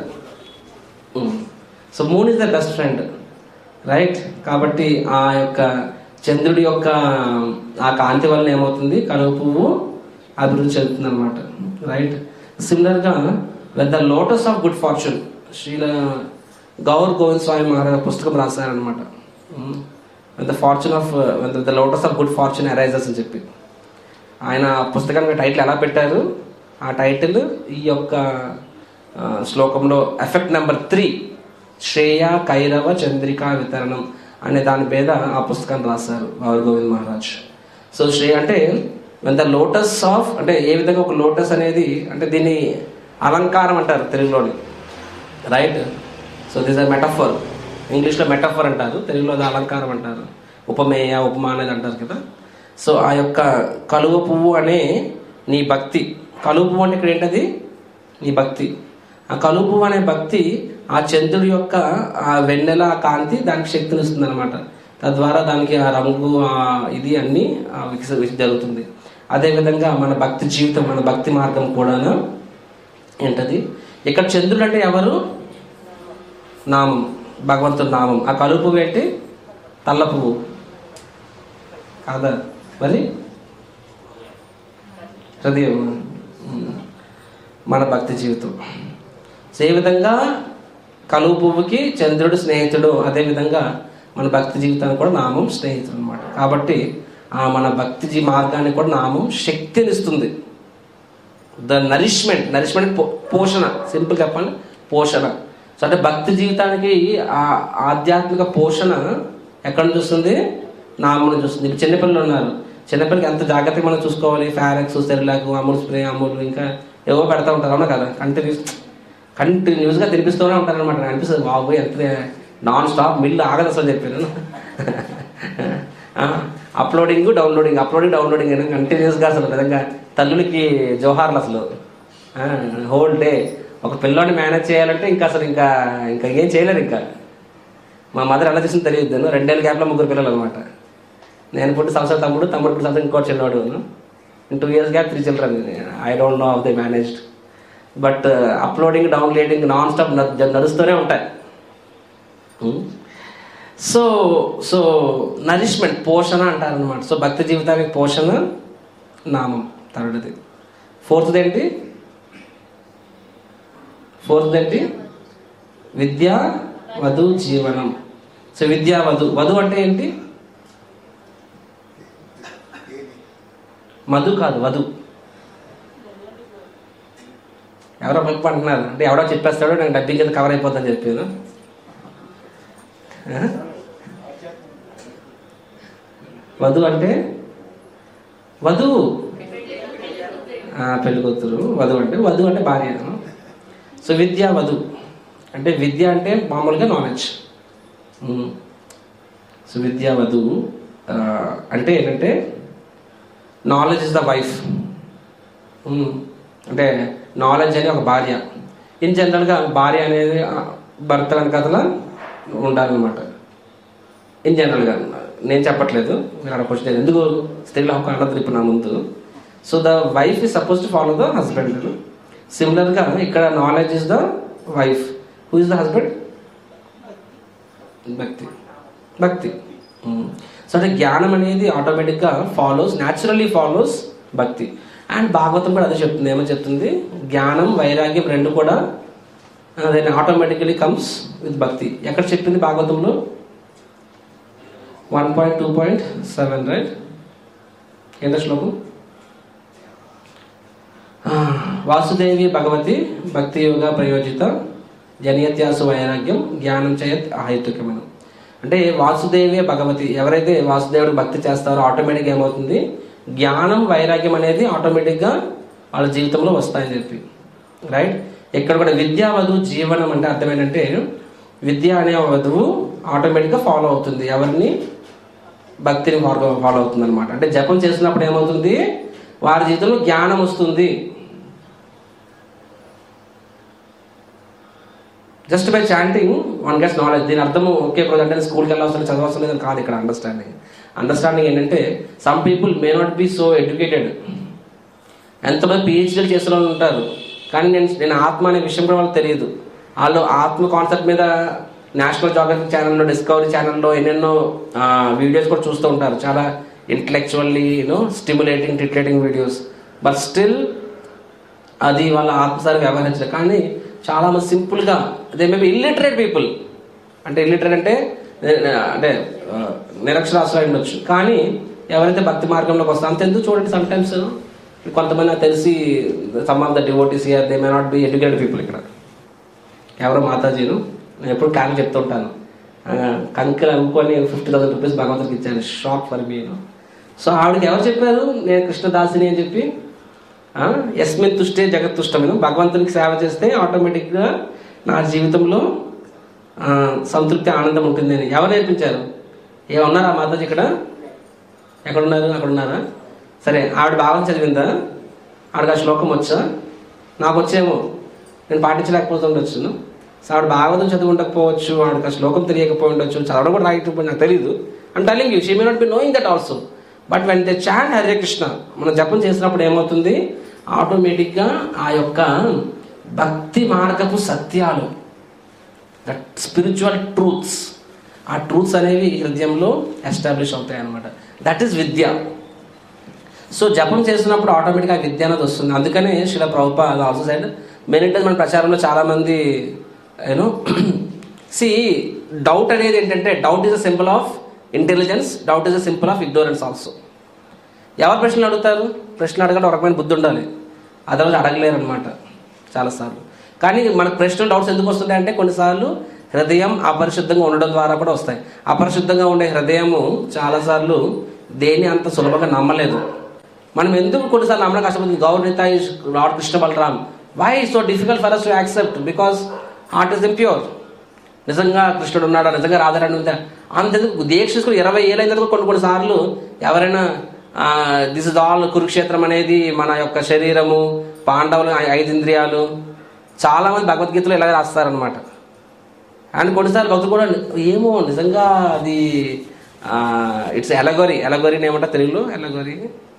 so moon is the best friend right కాబట్టి ఆ యొక్క చంద్రుడి యొక్క ఆ కాంతి వలన ఏమవుతుంది కలువ పువ్వు అభివృద్ధి చెందుతుంది అనమాట రైట్ సిమిలర్గా when the lotus of good fortune Srila Gour Govind Swami Maharaj పుస్తకం రాశారనమాట when the fortune of when the lotus of good fortune arises అని చెప్పి ఆయన పుస్తకానికి టైటిల్ ఎలా పెట్టారు ఆ టైటిల్ ఈ యొక్క ఆ, శ్లోకంలో ఎఫెక్ట్ నెంబర్ త్రీ శ్రేయ కైరవ చంద్రికా వితరణం అనే దాని మీద ఆ పుస్తకాన్ని రాశారు గౌర గోవింద్ మహారాజ్ సో శ్రేయ అంటే వెన్ ద లోటస్ ఆఫ్ అంటే ఏ విధంగా ఒక లోటస్ అనేది అంటే దీన్ని అలంకారం అంటారు తెలుగులోని right so this are metaphor ఇంగ్లీష్లో మెటఫర్ అంటారు తెలుగులో అది అలంకారం అంటారు ఉపమేయ ఉపమా అనేది అంటారు కదా సో ఆ యొక్క కలువ పువ్వు అనే నీ భక్తి కలువ పువ్వు అంటే ఇక్కడ ఏంటది నీ భక్తి ఆ కలువ పువ్వు అనే భక్తి ఆ చంద్రుడి యొక్క ఆ వెన్నెల ఆ కాంతి దానికి శక్తిని ఇస్తుంది అనమాట తద్వారా దానికి ఆ రంగు ఆ ఇది అన్ని ఆ వికస వికస జరుగుతుంది అదేవిధంగా మన భక్తి జీవితం మన భక్తి మార్గం కూడాను ఏంటది ఇక్కడ చంద్రుడు అంటే ఎవరు నామం భగవంతుడి నామం ఆ కలుపు పువ్వు ఏంటి తల్ల పువ్వు కాదా మరి హృదయం ఉమ్. మన భక్తి జీవితం సో ఏ విధంగా కలువు పువ్వుకి చంద్రుడు స్నేహితుడు అదే విధంగా మన భక్తి జీవితానికి కూడా నామం స్నేహితుడు అనమాట కాబట్టి ఆ మన భక్తి జీ మార్గానికి కూడా నామం శక్తినిస్తుంది ద నరిష్మెంట్ నరిష్మెంట్ పోషణ సింపుల్ చెప్పండి పోషణ సో అంటే భక్తి జీవితానికి ఆ ఆధ్యాత్మిక పోషణ ఎక్కడ నుంచి వస్తుంది నామం నుంచి వస్తుంది ఇప్పుడు చిన్నపిల్లలు ఉన్నారు చిన్నపిల్లలకి ఎంత జాగ్రత్తగా మనం చూసుకోవాలి Farex Cerelac Amul spray Amul ఇంకా ఏవో పెడతా ఉంటారు అవునా కదా కంటిన్యూస్ కంటిన్యూస్గా తినిపిస్తూనే ఉంటారు అనమాట అనిపిస్తుంది బాబు ఎంత నాన్ స్టాప్ మిల్లు ఆగదు అసలు చెప్పాను అప్లోడింగ్ డౌన్లోడింగ్ అప్లోడింగ్ డౌన్లోడింగ్ అని కంటిన్యూస్గా అసలు నిజంగా తల్లులకి జోహార్లు అసలు హోల్ డే ఒక పిల్లోని మేనేజ్ చేయాలంటే ఇంకా అసలు ఇంకా ఇంకా ఏం చేయలేరు ఇంకా మా మదర్ ఎలా చేసింది తెలియదు రెండేళ్ళ గ్యాప్లో ముగ్గురు పిల్లలు అనమాట నేను పుట్టి సంవత్సరం తమ్ముడు తమ్ముడు పుట్టి సంవత్సరం ఇంకోటి చిన్నవాడు in two years gap three children I don't know of they managed but uploading downloading non stop నడుస్తూనే ఉంటాయి సో సో నరిష్మెంట్ పోషణ అంటారనమాట సో భక్తి జీవితానికి పోషణ నామం థర్డ్ది ఫోర్త్ది ఏంటి ఫోర్త్ ఏంటి విద్యా వధు జీవనం సో విద్యా వధు వధు అంటే ఏంటి మధు కాదు వధు ఎవరో పప్పు అంటున్నారు అంటే ఎవడో చెప్పేస్తాడో నాకు డబ్బింగ్ కింద కవర్ అయిపోతుందని చెప్పాను ఆ? వధు అంటే వధువు ఆ, పెళ్లి కూతురు వధువు అంటే వధువు అంటే భార్య సో విద్య వధు అంటే విద్య అంటే మామూలుగా నాలెడ్జ్ సో విద్య వధువు ఆ, అంటే ఏంటంటే నాలెడ్జ్ ఇస్ ద వైఫ్ అంటే నాలెడ్జ్ అనే ఒక భార్య ఇన్ జనరల్గా భార్య అనేది ఆ, భర్త వెనకాతల ఉండాలన్నమాట ఇన్ జనరల్గా నేను చెప్పట్లేదు మీరు అక్కడ క్వశ్చన్ ఎందుకు స్త్రీల హక్కు అన్నది ఇప్పుడు నా ముందు so the wife is suppose to follow the husband సిమిలర్గా ఇక్కడ knowledge is the wife who is the husband భక్తి భక్తి సో అంటే జ్ఞానం అనేది ఆటోమేటిక్గా ఫాలోస్ న్యాచురల్లీ ఫాలోస్ భక్తి అండ్ భాగవతం కూడా అదే చెప్తుంది ఏమో చెప్తుంది జ్ఞానం వైరాగ్యం రెండు కూడా దెన్ ఆటోమేటికలీ కమ్స్ విత్ భక్తి ఎక్కడ చెప్పింది భాగవతంలో one point two point seven right ఎంత శ్లోకం ఆ, వాసుదేవి భగవతి భక్తి యోగ ప్రయోజిత జనియత్యాసు వైరాగ్యం జ్ఞానం చేయత్ ఆహితుకమైన అంటే వాసుదేవి భగవతి ఎవరైతే వాసుదేవుడు భక్తి చేస్తారో ఆటోమేటిక్గా ఏమవుతుంది జ్ఞానం వైరాగ్యం అనేది ఆటోమేటిక్గా వాళ్ళ జీవితంలో వస్తాయని చెప్పి రైట్ ఇక్కడ కూడా విద్యావధు జీవనం అంటే అర్థం ఏంటంటే విద్య అనే వధువు ఆటోమేటిక్గా ఫాలో అవుతుంది ఎవరిని భక్తిని ఫాలో ఫాలో అవుతుంది అనమాట అంటే జపం చేసినప్పుడు ఏమవుతుంది వారి జీవితంలో జ్ఞానం వస్తుంది just by chanting one gets knowledge దీని అర్థము ఓకే బ్రదర్ అంటే స్కూల్కి వెళ్ళవసరం చదవవసరం లేదని కాదు ఇక్కడ అండర్స్టాండింగ్ అండర్స్టాండింగ్ ఏంటంటే some people may not be so educated ఎంతమంది పిహెచ్డీలు చేసిన వాళ్ళు ఉంటారు కానీ నేను నేను ఆత్మ అనే విషయం కూడా వాళ్ళకి తెలియదు వాళ్ళు ఆత్మ కాన్సెప్ట్ మీద నేషనల్ జోగ్రఫీ ఛానల్లో డిస్కవరీ ఛానల్లో ఎన్నెన్నో వీడియోస్ కూడా చూస్తూ ఉంటారు చాలా ఇంటలెక్చువల్లీ you know stimulating titillating videos but still అది వాళ్ళ ఆత్మసారి వ్యవహరించలేదు కానీ చాలా మంది సింపుల్గా అదే మేబీ ఇల్లిటరేట్ పీపుల్ అంటే ఇల్లిటరేట్ అంటే ఆ, అంటే ఆ, నిరక్షరాస్యులు అయి ఉండొచ్చు కానీ ఎవరైతే భక్తి మార్గంలోకి వస్తారో అంతెందుకు చూడండి సమ్ టైమ్స్ కొంతమంది నాకు తెలిసి some of the devotees year they may not be educated people ఇక్కడ ఎవరో మాతాజీను నేను ఎప్పుడు క్యాన్ చెప్తుంటాను ఆ, కంకెలు అమ్ముకొని ఫిఫ్టీ థౌసండ్ రూపీస్ భగవంతుడికి ఇచ్చాను షాక్ ఫర్ మీను సో ఆవిడకి ఎవరు చెప్పారు నేను కృష్ణదాసిని అని చెప్పి ఆ, యస్మిన్ తుష్టే జగత్ తుష్టమైన భగవంతునికి సేవ చేస్తే ఆటోమేటిక్గా నా జీవితంలో ఆ, సంతృప్తి ఆనందం ఉంటుంది అని ఎవరు నేర్పించారు ఏమన్నారా మాతాజీ ఇక్కడ ఎక్కడున్నారు అక్కడ ఉన్నారా సరే ఆవిడ బాగా చదివిందా ఆవిడకి ఆ శ్లోకం వచ్చా నాకు వచ్చేమో నేను పాటించలేకపోతుండొచ్చు సో ఆవిడ భాగవతం చదివి ఉండకపోవచ్చు ఆవిడకి ఆ శ్లోకం తెలియకపోయి ఉండొచ్చు చదవడం కూడా రాయకపోయి నాకు తెలియదు and telling you she may not be knowing that also but when they chant Hare Krishna మనం జపం చేసినప్పుడు ఏమవుతుంది ఆటోమేటిక్గా ఆ యొక్క భక్తి మార్గపు సత్యాలు దట్ స్పిరిచువల్ ట్రూత్స్ ఆ ట్రూత్స్ అనేవి హృదయంలో ఎస్టాబ్లిష్ అవుతాయి అనమాట దట్ ఈస్ విద్య సో జపం చేస్తున్నప్పుడు ఆటోమేటిక్గా విద్య అనేది వస్తుంది అందుకనే Srila Prabhupada also side many times మన ప్రచారంలో చాలా మంది యూనో సి డౌట్ అనేది ఏంటంటే doubt is a symbol of intelligence doubt is a symbol of ignorance also ఎవరు ప్రశ్నలు అడుగుతారు ప్రశ్నలు అడగడం ఒక రకమైన బుద్ధి ఉండాలి అదర్వైజ్ అడగలేరు అనమాట చాలాసార్లు కానీ మనకు ప్రశ్నలు డౌట్స్ ఎందుకు వస్తుంటాయి అంటే కొన్నిసార్లు హృదయం అపరిశుద్ధంగా ఉండడం ద్వారా కూడా వస్తాయి అపరిశుద్ధంగా ఉండే హృదయము చాలాసార్లు దేని అంత సులభంగా నమ్మలేదు మనం ఎందుకు కొన్నిసార్లు నమ్మడం కష్టపడుతుంది గౌరవనీత lord Krishna Balaram why so difficult for us to accept because heart is impure నిజంగా కృష్ణుడు ఉన్నాడా నిజంగా రాధారాణి ఉందా అంతెందుకు దీక్ష తీసుకుని ఇరవై ఏళ్ళైన తర్వాత కొన్ని కొన్ని సార్లు ఎవరైనా దిస్ ఇస్ ఆల్ కురుక్షేత్రం అనేది మన యొక్క శరీరము పాండవులు ఐ- ఐదు ఇంద్రియాలు చాలా మంది భగవద్గీతలో ఇలాగే రాస్తారనమాట అండ్ కొన్నిసార్లు భక్తులు కూడా ఏమో నిజంగా అది ఇట్స్ ఎలగోరి ఎలగోరిని ఏమంటారు తెలుగులో ఎలగోరి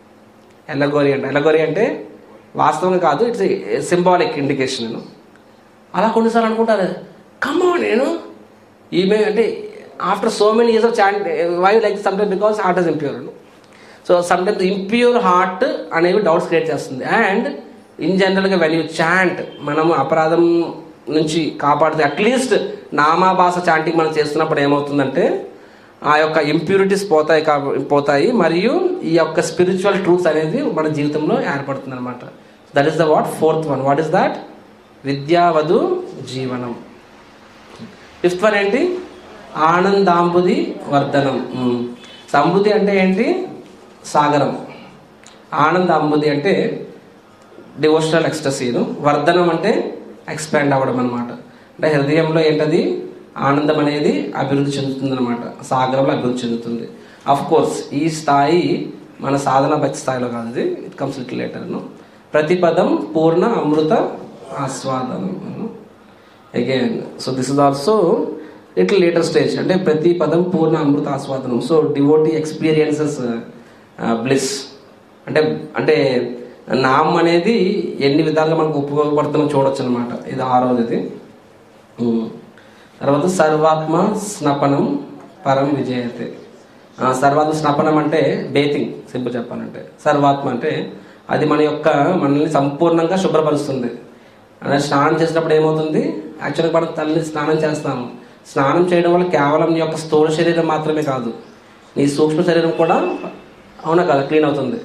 ఎలగోరి అంటే ఎలగోరి అంటే వాస్తవంగా కాదు ఇట్స్ సింబాలిక్ ఇండికేషన్ అలా కొన్నిసార్లు అనుకుంటారు కమ్మో నేను ఈమె అంటే after so many years of chant why like sometime because heart is impure so sometimes impure heart అనేవి డౌట్స్ క్రియేట్ చేస్తుంది అండ్ ఇన్ జనరల్గా వెన్ యూ చాంట్ మనము అపరాధం నుంచి కాపాడితే అట్లీస్ట్ నామాభాష చాంటింగ్ మనం చేస్తున్నప్పుడు ఏమవుతుందంటే ఆ యొక్క ఇంప్యూరిటీస్ పోతాయి కాబ పోతాయి మరియు ఈ యొక్క స్పిరిచువల్ ట్రూత్స్ అనేది మన జీవితంలో ఏర్పడుతుంది అనమాట that is the what fourth one what is that విద్యావధు జీవనం ఫిఫ్త్ వన్ ఏంటి ఆనందాంబుది వర్ధనం ఉమ్. సమృద్ధి అంటే ఏంటి సాగరం ఆనందాంబుది అంటే డివోషనల్ ఎక్స్టసీను వర్ధనం అంటే ఎక్స్పాండ్ అవ్వడం అనమాట అంటే హృదయంలో ఏంటది ఆనందం అనేది అభివృద్ధి చెందుతుంది అనమాట సాగరంలో అభివృద్ధి చెందుతుంది అఫ్ కోర్స్ ఈ స్థాయి మన సాధన భక్తి స్థాయిలో కాదు ఇది ఇట్ కమ్స్ లిటిల్ లేటర్ను ప్రతి పదం పూర్ణ అమృత ఆస్వాదనం again so this is also little later stage అంటే ప్రతి పదం పూర్ణ అమృత ఆస్వాదనం సో డివోటీ ఎక్స్పీరియన్సెస్ బ్లిస్ అంటే అంటే నామం అనేది ఎన్ని విధాలుగా మనకు ఉపయోగపడుతుందో చూడొచ్చు అనమాట ఇది ఆరోది ఇది ఉమ్. తర్వాత సర్వాత్మ స్నపనం పరం విజయతే ఆ, సర్వాత్మ స్నపనం అంటే బేతింగ్ సింపుల్ చెప్పాలంటే సర్వాత్మ అంటే అది మన యొక్క మనల్ని సంపూర్ణంగా శుభ్రపరుస్తుంది అంటే స్నానం చేసినప్పుడు ఏమవుతుంది యాక్చువల్గా మనం తల్లి స్నానం చేస్తాము స్నానం చేయడం వల్ల కేవలం నీ యొక్క స్థూల శరీరం మాత్రమే కాదు నీ సూక్ష్మ శరీరం కూడా అవునా కదా క్లీన్ అవుతుంది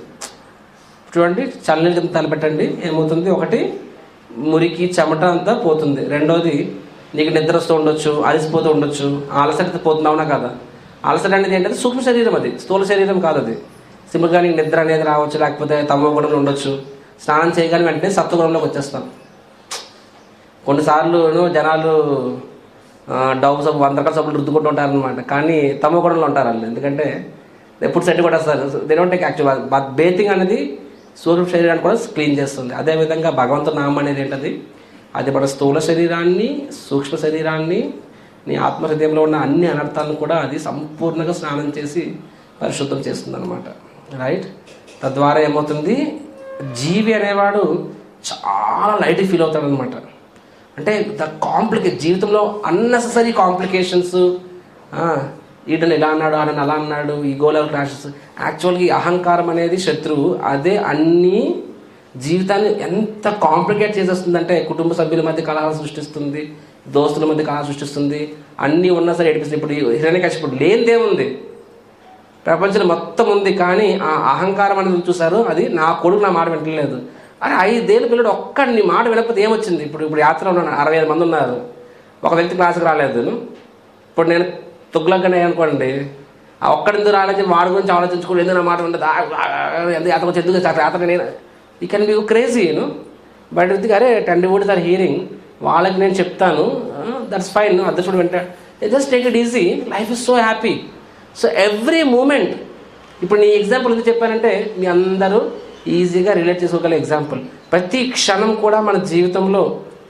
చూడండి చల్లని కింద తలపెట్టండి ఏమవుతుంది ఒకటి మురికి చెమట అంతా పోతుంది రెండోది నీకు నిద్ర వస్తూ ఉండొచ్చు అలసిపోతూ ఉండొచ్చు అలసట పోతుంది అవునా కదా అలసట అనేది ఏంటంటే సూక్ష్మ శరీరం అది స్థూల శరీరం కాదు అది సింపుల్గా నీకు నిద్ర అనేది రావచ్చు లేకపోతే తమ గుణంలో ఉండొచ్చు స్నానం చేయగానే వెంటనే సత్వగుణంలోకి వచ్చేస్తాం కొన్నిసార్లు జనాలు డవ్ సబ్బు వంద రకాల సబ్బులు రుద్దుకుంటూ ఉంటారు అనమాట కానీ తమ గుణంలో ఉంటారు వాళ్ళు ఎందుకంటే ఎప్పుడు సెట్ కూడా వస్తారు they don't take actual bathing అనేది సూర్య శరీరాన్ని కూడా క్లీన్ చేస్తుంది అదేవిధంగా భగవంతు నామం అనేది ఏంటది అది మన స్థూల శరీరాన్ని సూక్ష్మ శరీరాన్ని నీ ఆత్మ హృదయంలో ఉన్న అన్ని అనర్థాలను కూడా అది సంపూర్ణంగా స్నానం చేసి పరిశుద్ధం చేస్తుంది అనమాట రైట్ తద్వారా ఏమవుతుంది జీవి అనేవాడు చాలా లైట్ ఫీల్ అవుతాడు అనమాట అంటే ద కాంప్లికే జీవితంలో అన్నెసరీ కాంప్లికేషన్స్ ఈటని ఇలా అన్నాడు ఆయన అలా అన్నాడు ఈ గోలెవల్ క్రాషెస్ యాక్చువల్గా ఈ అహంకారం అనేది శత్రువు అదే అన్ని జీవితాన్ని ఎంత కాంప్లికేట్ చేసేస్తుందంటే కుటుంబ సభ్యుల మధ్య కలహాలు సృష్టిస్తుంది దోస్తుల మధ్య కలహాలు సృష్టిస్తుంది అన్నీ ఉన్నా సరే ఏడిపిస్తుంది ఇప్పుడు హిరణ్యకశిపుడు లేనిదేముంది ప్రపంచం మొత్తం ఉంది కానీ ఆ అహంకారం అనేది చూసారు అది నా కొడుకు నా మాట వింటలేదు అరే ఐదేళ్ళు పిల్లడు ఒక్కడి నీ మాట వినకపోతే ఏమొచ్చింది ఇప్పుడు ఇప్పుడు యాత్ర ఉన్నాను అరవై ఐదు మంది ఉన్నారు ఒక వ్యక్తి క్లాసుకు రాలేదు ఇప్పుడు నేను తుగ్లగ్గనే అనుకోండి ఆ ఒక్కడిందుకు రాలేదు వాడి గురించి ఆలోచించుకోండి ఎందుకు నా మాట ఉండదు ఎందుకు అతను వచ్చి ఎందుకు అతను అతను నేను ఈ కెన్ బి క్రేజీ యూను బట్ ఇది అరే టెన్ డివోటీస్ ఆర్ హియరింగ్ వాళ్ళకి నేను చెప్తాను దట్స్ ఫైన్ అదృష్టుడు వింటాడు just take it easy life is so happy so every moment ఇప్పుడు నీ ఎగ్జాంపుల్ ఎందుకు చెప్పానంటే మీ అందరూ ఈజీగా రిలేట్ చేసుకోగల ఎగ్జాంపుల్ ప్రతి క్షణం కూడా మన జీవితంలో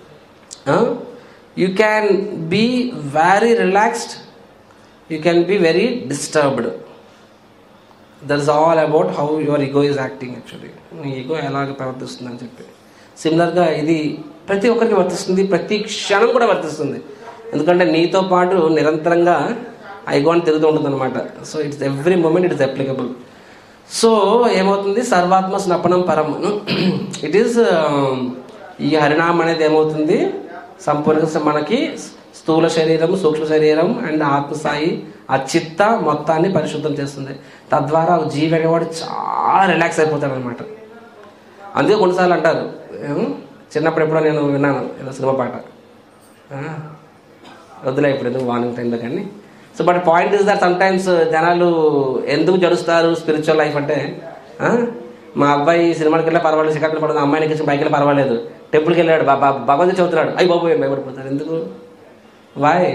you can be very relaxed you can be very disturbed that is all about how your ego is acting actually నీ ఈగో ఎలాగ ప్రవర్తిస్తుందని చెప్పి సిమిలర్గా ఇది ప్రతి ఒక్కరికి వర్తిస్తుంది ప్రతి క్షణం కూడా వర్తిస్తుంది ఎందుకంటే నీతో పాటు నిరంతరంగా ఐగో అని తిరుగుతూ ఉంటుంది అనమాట so it's every moment it is applicable so ఏమవుతుంది సర్వాత్మ స్నపనం పరం ఇట్ ఈస్ ఈ హరినామం అనేది ఏమవుతుంది సంపూర్ణంగా మనకి స్థూల శరీరం సూక్ష్మ శరీరం అండ్ ఆత్మస్థాయి ఆ చిత్త మొత్తాన్ని పరిశుద్ధం చేస్తుంది తద్వారా ఆ జీవి అనేవాడు చాలా రిలాక్స్ అయిపోతాడు అనమాట అందుకే కొన్నిసార్లు అంటారు ఏం? చిన్నప్పుడు ఎప్పుడో నేను విన్నాను ఏదో సినిమా పాట ఆ, వద్దులే ఇప్పుడు ఎందుకు వార్నింగ్ టైంలో కానీ so but point is that sometimes జనాలు ఎందుకు జరుస్తారు స్పిరిచువల్ లైఫ్ అంటే ఆ, మా అబ్బాయి సినిమాకి వెళ్ళా పర్వాలేదు సిగరెట్లు పడదు అమ్మాయిని ఎక్కించి బైక్ వెళ్ళి పర్వాలేదు టెంపుల్కి వెళ్ళాడు బాబా భగవంతుడు చదువుతున్నాడు అయ్యి బాబు ఏం భయపడిపోతారు ఎందుకు why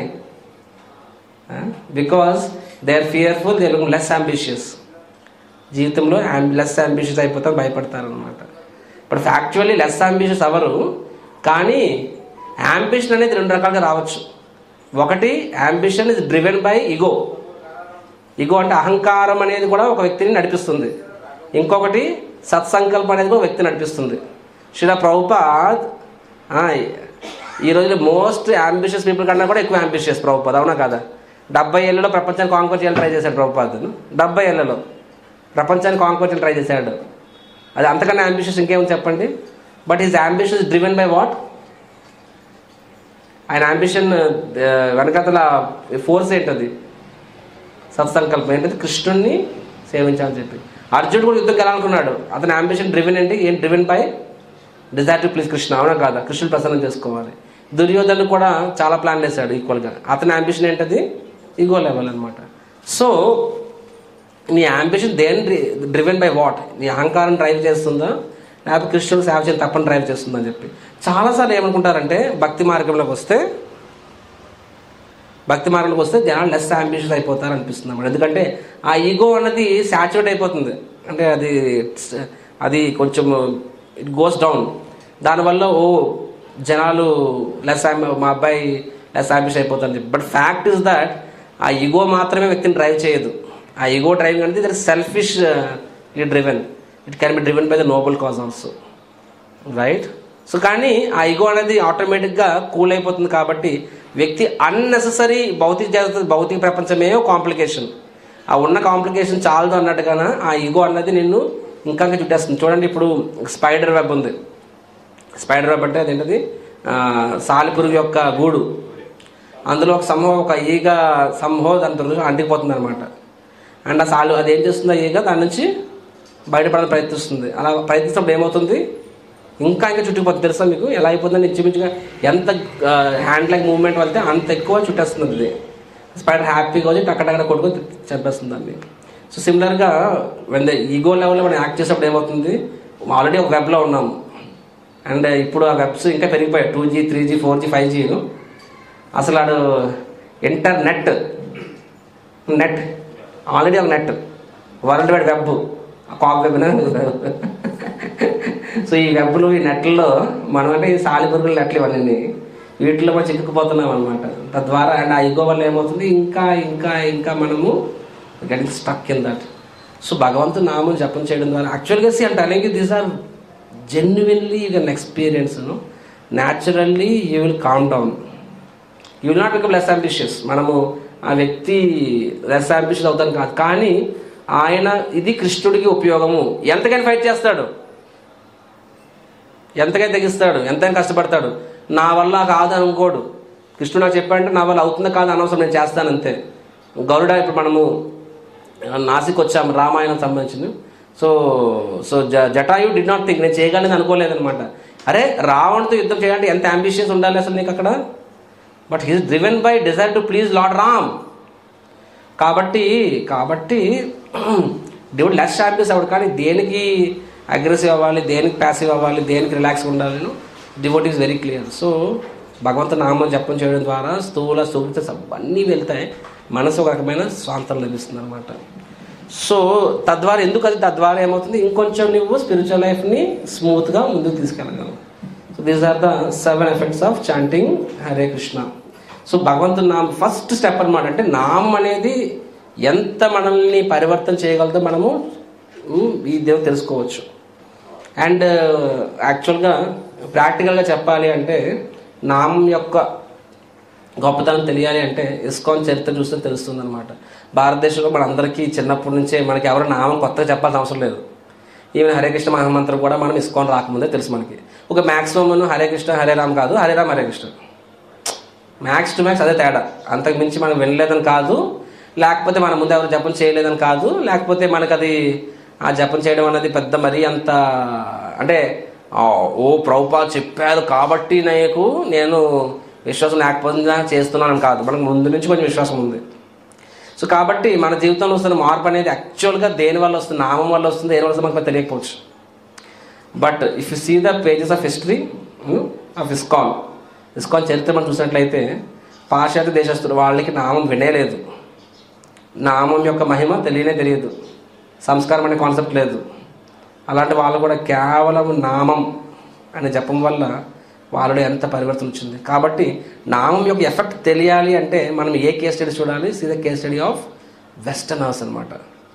because they are fearful they look less ambitious జీవితంలో లెస్ అంబిషియస్ అయిపోతారు భయపడతారు అనమాట ఇప్పుడు యాక్చువల్లీ లెస్ అంబిషియస్ అవరు కానీ అంబిషన్ అనేది రెండు రకాలుగా రావచ్చు ఒకటి ambition is driven by ego ego అంటే అహంకారం అనేది కూడా ఒక వ్యక్తిని నడిపిస్తుంది ఇంకొకటి సత్సంకల్పం అనేది కూడా ఒక వ్యక్తిని నడిపిస్తుంది శ్రీల ప్రభుపాద్ ఆ, ఈ రోజులో మోస్ట్ అంబిషియస్ పీపుల్ కన్నా కూడా ఎక్కువ అంబిషియస్ ప్రభుపాద్ అవునా కదా డెబ్బై ఏళ్ళలో ప్రపంచాన్ని కాంకోర్ చేయాలని ట్రై చేశాడు ప్రభుపాద్ డెబ్బై ఏళ్ళలో ప్రపంచాన్ని కాంకోర్ చేయాలని ట్రై చేశాడు అది అంతకన్నా అంబిషియస్ ఇంకేముంది చెప్పండి but is ambitious driven by what ఆయన అంబిషన్ వెనకతల ఫోర్స్ ఏంటది సత్సంకల్పం ఏంటది కృష్ణుణ్ణి సేవించాలని చెప్పి అర్జునుడు కూడా యుద్ధం వెళ్ళాలనుకున్నాడు అతని అంబిషన్ డ్రివెన్ ఏంటి ఏం driven by desire to please Krishna అవునా కాదా కృష్ణుడు ప్రసన్నం చేసుకోవాలి దుర్యోధను కూడా చాలా ప్లాన్ వేశాడు ఈక్వల్గా అతని అంబిషన్ ఏంటది ఈగో లెవెల్ అనమాట సో నీ అంబిషన్ దేని డ్రివెన్ బై వాట్ నీ అహంకారం డ్రైవ్ చేస్తుందా లేకపోతే కృష్ణుడు సేవ చేయని తప్పని డ్రైవ్ చేస్తుందని చెప్పి చాలాసార్లు ఏమనుకుంటారంటే భక్తి మార్గంలోకి వస్తే భక్తి మార్గంలోకి వస్తే జనాలు లెస్ అంబిషియస్ అయిపోతారు అనిపిస్తుంది అన్నమాట ఎందుకంటే ఆ ఈగో అన్నది సాచురేట్ అయిపోతుంది అంటే అది అది కొంచెం ఇట్ గోస్ డౌన్ దానివల్ల ఓ జనాలు లెస్ మా అబ్బాయి లెస్ అంబిషియస్ అయిపోతుంది బట్ ఫ్యాక్ట్ ఇస్ దట్ ఆ ఈగో మాత్రమే వ్యక్తిని డ్రైవ్ చేయదు ఆ ఈగో డ్రైవింగ్ అనేది there selfish driven it can be driven by the noble cause also right so కానీ ఆ ఈగో అనేది ఆటోమేటిక్గా కూల్ అయిపోతుంది కాబట్టి వ్యక్తి అన్నెసరీ భౌతిక జగత్ భౌతిక ప్రపంచమే కాంప్లికేషన్ ఆ ఉన్న కాంప్లికేషన్ చాలదు అన్నట్టుగాన ఆ ఈగో అన్నది నిన్ను ఇంకా ఇంకా చుట్టేస్తుంది చూడండి ఇప్పుడు స్పైడర్ వెబ్ ఉంది స్పైడర్ వెబ్ అంటే అదేంటది ఆ, సాలిపురుగు యొక్క గూడు అందులో ఒక సమూహం ఒక ఈగ సమూహం దాని తొలగి అంటికిపోతుంది అనమాట అండ్ ఆ సాలు అది ఏం చేస్తుంది ఆ ఈగ దాని నుంచి బయటపడాలని ప్రయత్నిస్తుంది అలా ప్రయత్నిస్తున్నప్పుడు ఏమవుతుంది ఇంకా ఇంకా చుట్టుకుపోతుంది తెలుసా మీకు ఎలా అయిపోతుందని ఇంచుమించుగా ఎంత హ్యాండ్ లైక్ మూవ్మెంట్ వెళ్తే అంత ఎక్కువ చుట్టేస్తుంది అది స్పైడర్ హ్యాపీగా వచ్చి టక్కడక్కడ కొట్టుకొని చంపేస్తుంది దాన్ని సో సిమిలర్గా వెన్ ఈగో లెవెల్లో మనం యాక్ట్ చేసేప్పుడు ఏమవుతుంది ఆల్రెడీ ఒక వెబ్లో ఉన్నాము అండ్ ఇప్పుడు ఆ వెబ్స్ ఇంకా పెరిగిపోయాయి two G three G four G five G అసలు ఆడు ఇంటర్నెట్ నెట్ ఆల్రెడీ ఒక నెట్ వరల్డ్ వైడ్ వెబ్ కాక్ వెబ్ సో ఈ వెబ్లు ఈ నెట్లలో మనం అంటే ఈ సాలిపురుగుల నెట్లు ఇవన్నీ వీటిలో మనం చిక్కుకుపోతున్నాం అనమాట తద్వారా అండ్ ఆ ఈగో వల్ల ఏమవుతుంది ఇంకా ఇంకా ఇంకా మనము getting stuck in that so భగవంతుడు నామం జపం చేయడం ద్వారా యాక్చువల్గా సి అంటే అలాగే these are genuinely you can experience naturally you will calm down you will not become less ambitious మనము ఆ వ్యక్తి లెస్ అంబిషియస్ అవుతాను కాదు కానీ ఆయన ఇది కృష్ణుడికి ఉపయోగము ఎంతకైనా ఫైట్ చేస్తాడు ఎంతకైనా తెగిస్తాడు ఎంతైనా కష్టపడతాడు నా వల్ల కాదు అనుకోడు కృష్ణుడు నాకు చెప్పాడంటే నా వల్ల అవుతుందా కాదు అనవసరం నేను చేస్తాను అంతే గరుడ ఇప్పుడు మనము నాసిక్ వచ్చాము రామాయణం సంబంధించింది సో సో జ జటాయు డి నాట్ థింక్ నేను చేయగలను అనుకోలేదనమాట అరే రావణ్తో యుద్ధం చేయాలంటే ఎంత అంబిషియస్ ఉండాలి అసలు నీకు అక్కడ but he's driven by desire to please lord Ram కాబట్టి కాబట్టి దేవుడు లెస్ షాంపియస్ అవ్వడు కానీ దేనికి అగ్రెసివ్ అవ్వాలి దేనికి ప్యాసివ్ అవ్వాలి దేనికి రిలాక్స్ ఉండాలి devotee is very clear so భగవంతు నామం జపం చేయడం ద్వారా స్థూల సూక్త అన్నీ వెళ్తాయి మనసు ఒక రకమైన స్వాంతం లభిస్తుంది అనమాట సో తద్వారా ఎందుకు అది తద్వారా ఏమవుతుంది ఇంకొంచెం నువ్వు స్పిరిచువల్ లైఫ్ని స్మూత్గా ముందుకు తీసుకెళ్ళగలవు so these are the seven effects of chanting Hare Krishna so భగవంతుని నామం ఫస్ట్ స్టెప్ అనమాట అంటే నామం అనేది ఎంత మనల్ని పరివర్తన చేయగలదో మనము ఉమ్, ఈ దేవుడు తెలుసుకోవచ్చు అండ్ యాక్చువల్గా ప్రాక్టికల్గా చెప్పాలి అంటే నామం యొక్క గొప్పతనం తెలియాలి అంటే ఇస్కాన్ చరిత్ర చూస్తే తెలుస్తుంది అనమాట భారతదేశంలో మనందరికీ చిన్నప్పటి నుంచే మనకి ఎవరు నామం కొత్తగా చెప్పాల్సిన అవసరం లేదు ఈవెన్ హరే కృష్ణ మహామంత్రం కూడా మనం ఇస్కాన్ రాకముందే తెలుసు మనకి ఒక మ్యాక్సిమం హరే కృష్ణ హరే రామ్ కాదు Hare Ram Hare Krishna max to max అదే తేడా అంతకు మించి మనం వినలేదని కాదు లేకపోతే మన ముందు ఎవరు జపం చేయలేదని కాదు లేకపోతే మనకు అది ఆ జపం చేయడం అనేది పెద్ద మరీ అంత అంటే ఆ, ఓ ప్రభుపా చెప్పారు కాబట్టి నాకు నేను విశ్వాసం లేకపోతే చేస్తున్నానని కాదు మనకు ముందు నుంచి కొంచెం విశ్వాసం ఉంది సో కాబట్టి మన జీవితంలో వస్తున్న మార్పు అనేది యాక్చువల్గా దేని వల్ల వస్తుంది నామం వల్ల వస్తుంది దేని వల్ల వస్తుంది మనకు తెలియకపోవచ్చు but if you see the pages of history of ISKCON ISKCON చరిత్ర మనం చూసినట్లయితే పాశ్చాత్య దేశస్తులు వాళ్ళకి నామం వినేలేదు నామం యొక్క మహిమ తెలియనే తెలియదు సంస్కారం అనే కాన్సెప్ట్ లేదు అలాంటి వాళ్ళు కూడా కేవలం నామం అనే జపం వల్ల వాళ్ళలో ఎంత పరివర్తన వచ్చింది కాబట్టి నామం యొక్క ఎఫెక్ట్ తెలియాలి అంటే మనం ఏ కేస్ స్టడీ చూడాలి see the case study of westerners అనమాట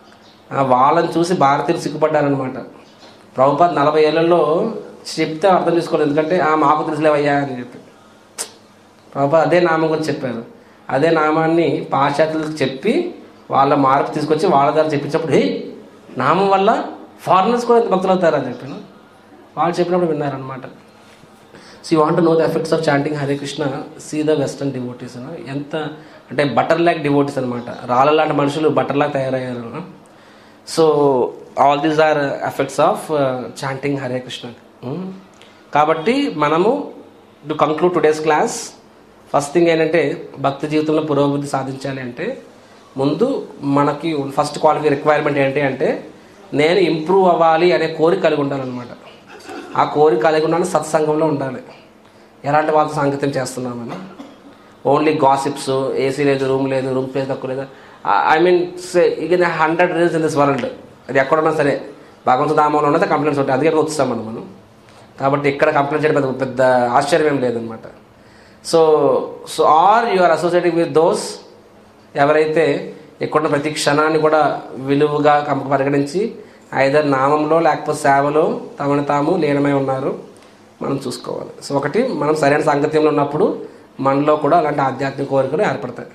వాళ్ళని చూసి భారతీయులు సిగ్గుపడ్డారనమాట ప్రభుపాద్ నలభై ఏళ్లలో చెప్తే అర్థం చేసుకోలేదు ఎందుకంటే ఆ మాకు తెలుసులేవయ్యా అని చెప్పి ప్రభుపాద్ అదే నామం గురించి చెప్పారు అదే నామాన్ని పాశ్చాత్యులకు చెప్పి వాళ్ళ మార్పు తీసుకొచ్చి వాళ్ళ ద్వారా చెప్పించినప్పుడు హే నామం వల్ల ఫారినర్స్ కూడా ఎంత భక్తులు అవుతారని చెప్పాను వాళ్ళు చెప్పినప్పుడు విన్నారనమాట so you want know the effects of chanting Hare Krishna see the western devotees ఎంత అంటే బటర్ లాక్ డివోటీస్ అనమాట రాళ్ళ లాంటి మనుషులు బటర్ లాక్ తయారయ్యారు so all these are effects of chanting Hare Krishna Hmm. కాబట్టి మనము to conclude today's class first thing ఏంటంటే భక్తి జీవితంలో పురోభివృద్ధి సాధించాలి అంటే ముందు మనకి ఫస్ట్ క్వాలిఫై రిక్వైర్మెంట్ ఏంటి అంటే నేను ఇంప్రూవ్ అవ్వాలి అనే కోరిక కలిగి ఉండాలన్నమాట ఆ కోరిక కలిగి ఉండాలి సత్సంగంలో ఉండాలి ఎలాంటి వాళ్ళతో సాంగత్యం చేస్తున్నామని ఓన్లీ గాసిప్స్ ఏసీ లేదు రూమ్ లేదు రూమ్ స్పేస్ తక్కువ లేదు ఐ మీన్ ఇక hundred reels in this world అది ఎక్కడున్నా సరే భగవంతు నామంలో ఉన్నది కంప్లైంట్స్ ఉంటాయి అందుకే వస్తాం మనం మనం కాబట్టి ఇక్కడ కంప్లైంట్ చేయడం పెద్ద పెద్ద ఆశ్చర్యం ఏం లేదనమాట so so are you are associating with those ఎవరైతే ఇక్కడ ప్రతి క్షణాన్ని కూడా విలువగా కం- పరిగణించి ఐదర్ నామంలో లేకపోతే సేవలో తమను తాము లీనమై ఉన్నారు మనం చూసుకోవాలి సో ఒకటి మనం సరైన సాంగత్యంలో ఉన్నప్పుడు మనలో కూడా అలాంటి ఆధ్యాత్మిక కోరికలు ఏర్పడతాయి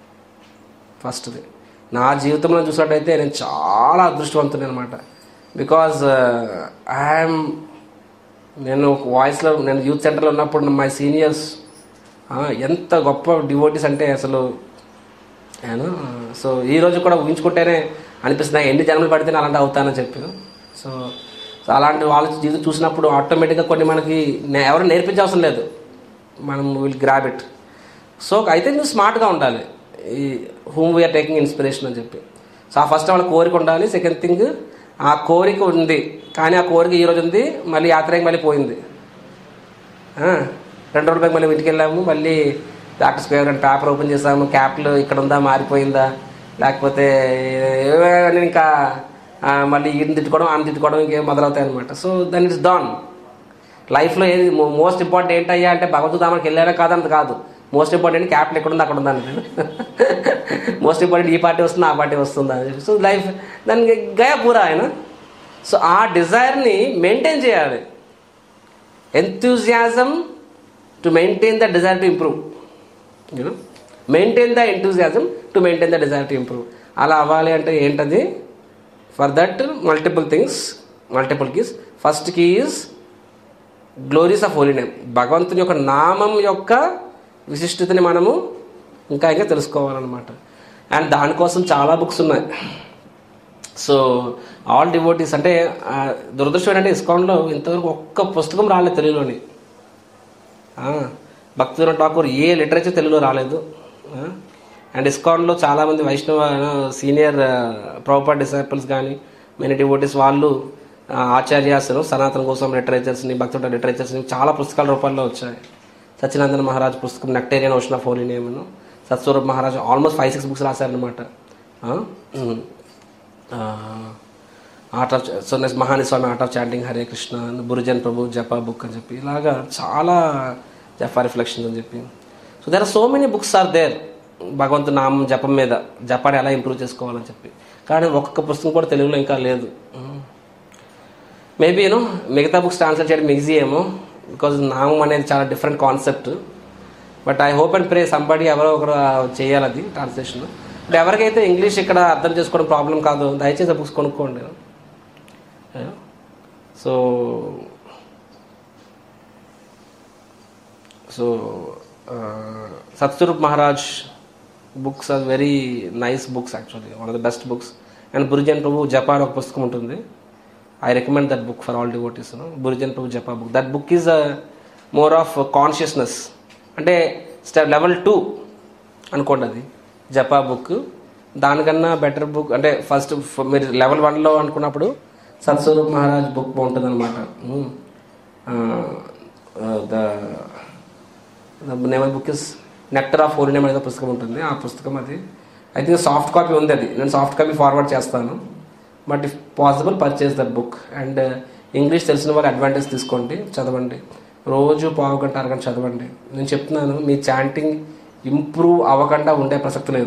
ఫస్ట్ది నా జీవితంలో చూసినట్టయితే నేను చాలా అదృష్టవంతుని అనమాట బికాజ్ ఐఎమ్ నేను వాయిస్లో నేను యూత్ సెంటర్లో ఉన్నప్పుడు మై సీనియర్స్ ఎంత గొప్ప డివోటీస్ అంటే అసలు నేను సో ఈ రోజు కూడా ఊహించుకుంటేనే అనిపిస్తుంది నాకు ఎన్ని జన్మలు పడితే నేను అలాంటి అవుతానని చెప్పి సో సో అలాంటి వాళ్ళ జీవితం చూసినప్పుడు ఆటోమేటిక్గా కొన్ని మనకి నే- ఎవరు నేర్పించవసరం లేదు మనం విల్ గ్రాబ్ ఇట్ సో అయితే నువ్వు స్మార్ట్గా ఉండాలి ఈ హూమ్ వీఆర్ టేకింగ్ ఇన్స్పిరేషన్ అని చెప్పి సో ఆ ఫస్ట్ వాళ్ళ కోరిక ఉండాలి సెకండ్ థింగ్ ఆ కోరిక ఉంది కానీ ఆ కోరిక ఈ రోజు ఉంది మళ్ళీ యాత్రకి మళ్ళీ పోయింది ఆ, రెండు రోజుల బ్యాగ్ మళ్ళీ ఇంటికి వెళ్ళాము మళ్ళీ డాక్టర్ స్క్వేర్ అని పేపర్ ఓపెన్ చేసాము క్యాప్లు ఇక్కడ ఉందా మారిపోయిందా లేకపోతే ఏమైనా ఇంకా ఆ, మళ్ళీ ఈయన తిట్టుకోవడం ఆయన తిట్టుకోవడం ఇంకేం మొదలవుతాయి అనమాట సో దెన్ ఇట్స్ డాన్ లైఫ్లో ఏది మోస్ట్ ఇంపార్టెంట్ ఏంటయ్యా అంటే భగవంతుడు దానికి వెళ్ళారా కాదంత కాదు మోస్ట్ ఇంపార్టెంట్ క్యాపిటల్ ఎక్కడ ఉంది అక్కడ ఉందా అని మోస్ట్ ఇంపార్టెంట్ ఈ పార్టీ వస్తుంది ఆ పార్టీ వస్తుందా సో లైఫ్ దానికి గయా పూరా ఆయన సో ఆ డిజైర్ని మెయింటైన్ చేయాలి enthusiasm to maintain the desire to improve you know maintain the enthusiasm to maintain the desire to improve అలా అవ్వాలి అంటే ఏంటది for that multiple things multiple keys first key is glories of holy name భగవంతుని యొక్క నామం యొక్క విశిష్టతని మనము ఇంకా ఇంకా తెలుసుకోవాలన్నమాట అండ్ దానికోసం చాలా బుక్స్ ఉన్నాయి సో ఆల్ డివోటీస్ అంటే ఆ, దురదృష్టం ఏంటంటే ఇస్కాన్లో ఇంతవరకు ఒక్క పుస్తకం రాలేదు తెలుగులోని ఆ, భక్తుల ఠాకూర్ ఏ లిటరేచర్ తెలుగులో రాలేదు ఆ, అండ్ ఇస్కాన్లో చాలామంది వైష్ణవ సీనియర్ ప్రాపర్ డిసైపుల్స్ కానీ మెనీ డివోటీస్ వాళ్ళు ఆ, ఆచార్యాసులు సనాతన కోసం లిటరేచర్స్ని భక్తుల లిటరేచర్స్ని చాలా పుస్తకాల రూపాల్లో వచ్చాయి సత్యనందన మహారాజ్ పుస్తకం నెక్టేరియన్ ఓషన్ ఆఫ్ హోలీ నేమ్ను Satsvarupa Maharaj almost five six books రాశారనమాట art of so next Mahanidhi Swami art of chanting Hare Krishna Bhurijan Prabhu japa book అని చెప్పి ఇలాగా చాలా జపా రిఫ్లెక్షన్స్ అని చెప్పి so there are so many books are there భగవంతు నామం జపం మీద జపాన్ని ఎలా ఇంప్రూవ్ చేసుకోవాలని చెప్పి కానీ ఒక్కొక్క పుస్తకం కూడా తెలుగులో ఇంకా లేదు మేబీ యూనో మిగతా బుక్స్ ట్రాన్స్లేట్ చేయడం ఈజీ ఏమో బికాజ్ నామం అనేది చాలా different concept but I hope and pray somebody ఎవరో ఒకరు చేయాలి అది ట్రాన్స్లేషన్ బట్ ఎవరికైతే ఇంగ్లీష్ ఇక్కడ అర్థం చేసుకోవడం ప్రాబ్లం కాదు దయచేసి ఆ బుక్స్ కొనుక్కోండి so so Satsvarupa Maharaj books are very nice books actually one of the best books and Bhurijan Prabhu జపాన్ ఒక పుస్తకం ఉంటుంది I recommend that book for all devotees Bhurijan Prabhu japa book that book is more of consciousness అంటే స్టెప్ లెవెల్ టూ అనుకోండి అది japa book దానికన్నా better book అంటే first మీరు లెవెల్ వన్లో అనుకున్నప్పుడు సత్స్వరూప్ మహారాజ్ బుక్ బాగుంటుంది అనమాట the name book is nectar of holy name అనేది పుస్తకం ఉంటుంది ఆ పుస్తకం అది ఐ థింక్ సాఫ్ట్ కాపీ ఉంది అది నేను సాఫ్ట్ కాపీ ఫార్వర్డ్ చేస్తాను but if possible purchase that book and English తెలిసిన వాళ్ళు అడ్వాంటేజ్ తీసుకోండి చదవండి రోజు పావు గంట అరగంట చదవండి నేను చెప్తున్నాను మీ చాంటింగ్ ఇంప్రూవ్ అవ్వకుండా ఉండే ప్రసక్తి లేదు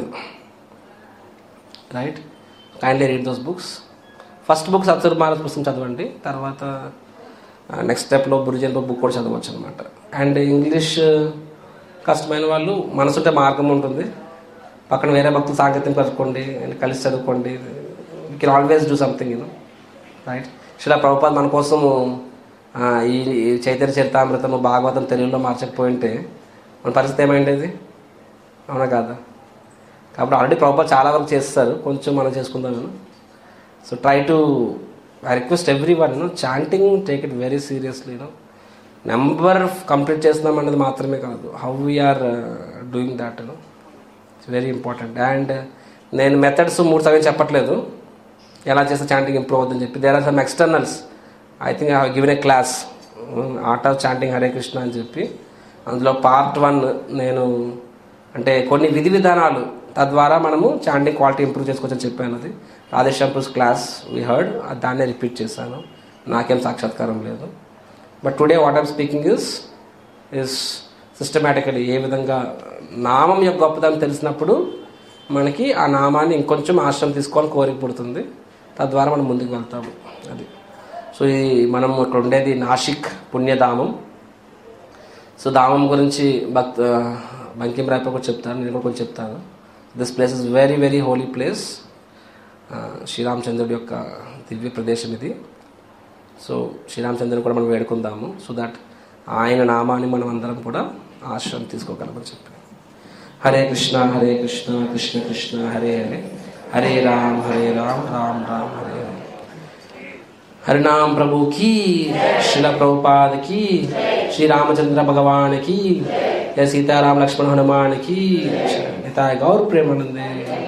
right kindly read those books first book సత్సర్ మహారాజ్ పుస్తకం చదవండి తర్వాత నెక్స్ట్ స్టెప్లో బురిజన్ బుక్ కూడా చదవచ్చు అనమాట అండ్ ఇంగ్లీష్ కష్టమైన వాళ్ళు మనసుంటే మార్గం ఉంటుంది పక్కన వేరే భక్తులు సాంకేతికం కలుపుకోండి and కలిసి చదువుకోండి you can always do something you know right Srila Prabhupada మన కోసం ఆ, ఈ ఈ చైతన్య చరితామృతము భాగవతం తెలుగులో మార్చకపోయింటే మన పరిస్థితి ఏమైండేది అవునా కాదా కాబట్టి ఆల్రెడీ ప్రభుపాద్ చాలా వరకు చేస్తారు కొంచెం మనం చేసుకుందాం so try to I request everyone chanting take it very seriously you know number complete చేస్తున్నాం అనేది మాత్రమే కాదు how we are doing that it's very important and నేను మెథడ్స్ మూడు సగం చెప్పట్లేదు ఎలా చేస్తే చాంటింగ్ ఇంప్రూవ్ అవుతుందని చెప్పి there are some externals I think I given a class art of chanting Hare Krishna అని చెప్పి అందులో పార్ట్ వన్ నేను అంటే కొన్ని విధి విధానాలు తద్వారా మనము చాంటింగ్ క్వాలిటీ ఇంప్రూవ్ చేసుకోవచ్చని చెప్పాను అది రాధేశ్యాంపూస్ క్లాస్ వీ హర్డ్ దాన్నే రిపీట్ చేశాను నాకేం సాక్షాత్కారం లేదు but today what I'm speaking is is systematically ఏ విధంగా నామం యొక్క గొప్పదనం తెలిసినప్పుడు మనకి ఆ నామాన్ని ఇంకొంచెం ఆశ్రమం తీసుకోవాలని కోరిక పుడుతుంది తద్వారా మనం ముందుకు వెళ్తాము అది సో ఈ మనం ఇక్కడ ఉండేది నాసిక్ పుణ్యధామం సో ధామం గురించి భక్త బంకిం రాయప కూడా చెప్తాను నేను కూడా కొంచెం చెప్తాను this place is very very holy place శ్రీరామచంద్రుడి యొక్క దివ్య ప్రదేశం ఇది సో శ్రీరామచంద్రుని కూడా మనం వేడుకుందాము సో దట్ ఆయన నామాన్ని మనం అందరం కూడా ఆశ్రయం తీసుకోగలమని చెప్పి హరే కృష్ణ హరే కృష్ణ కృష్ణ కృష్ణ హరే హరే హరే రామ్ హరే రామ్ రామ్ రామ్ హరే హరే हरिनाम प्रभु की शिल प्रभुपाद की श्री रामचंद्र भगवान की जय सीताराम लक्ष्मण हनुमान की हिताय गौर प्रेमानंदे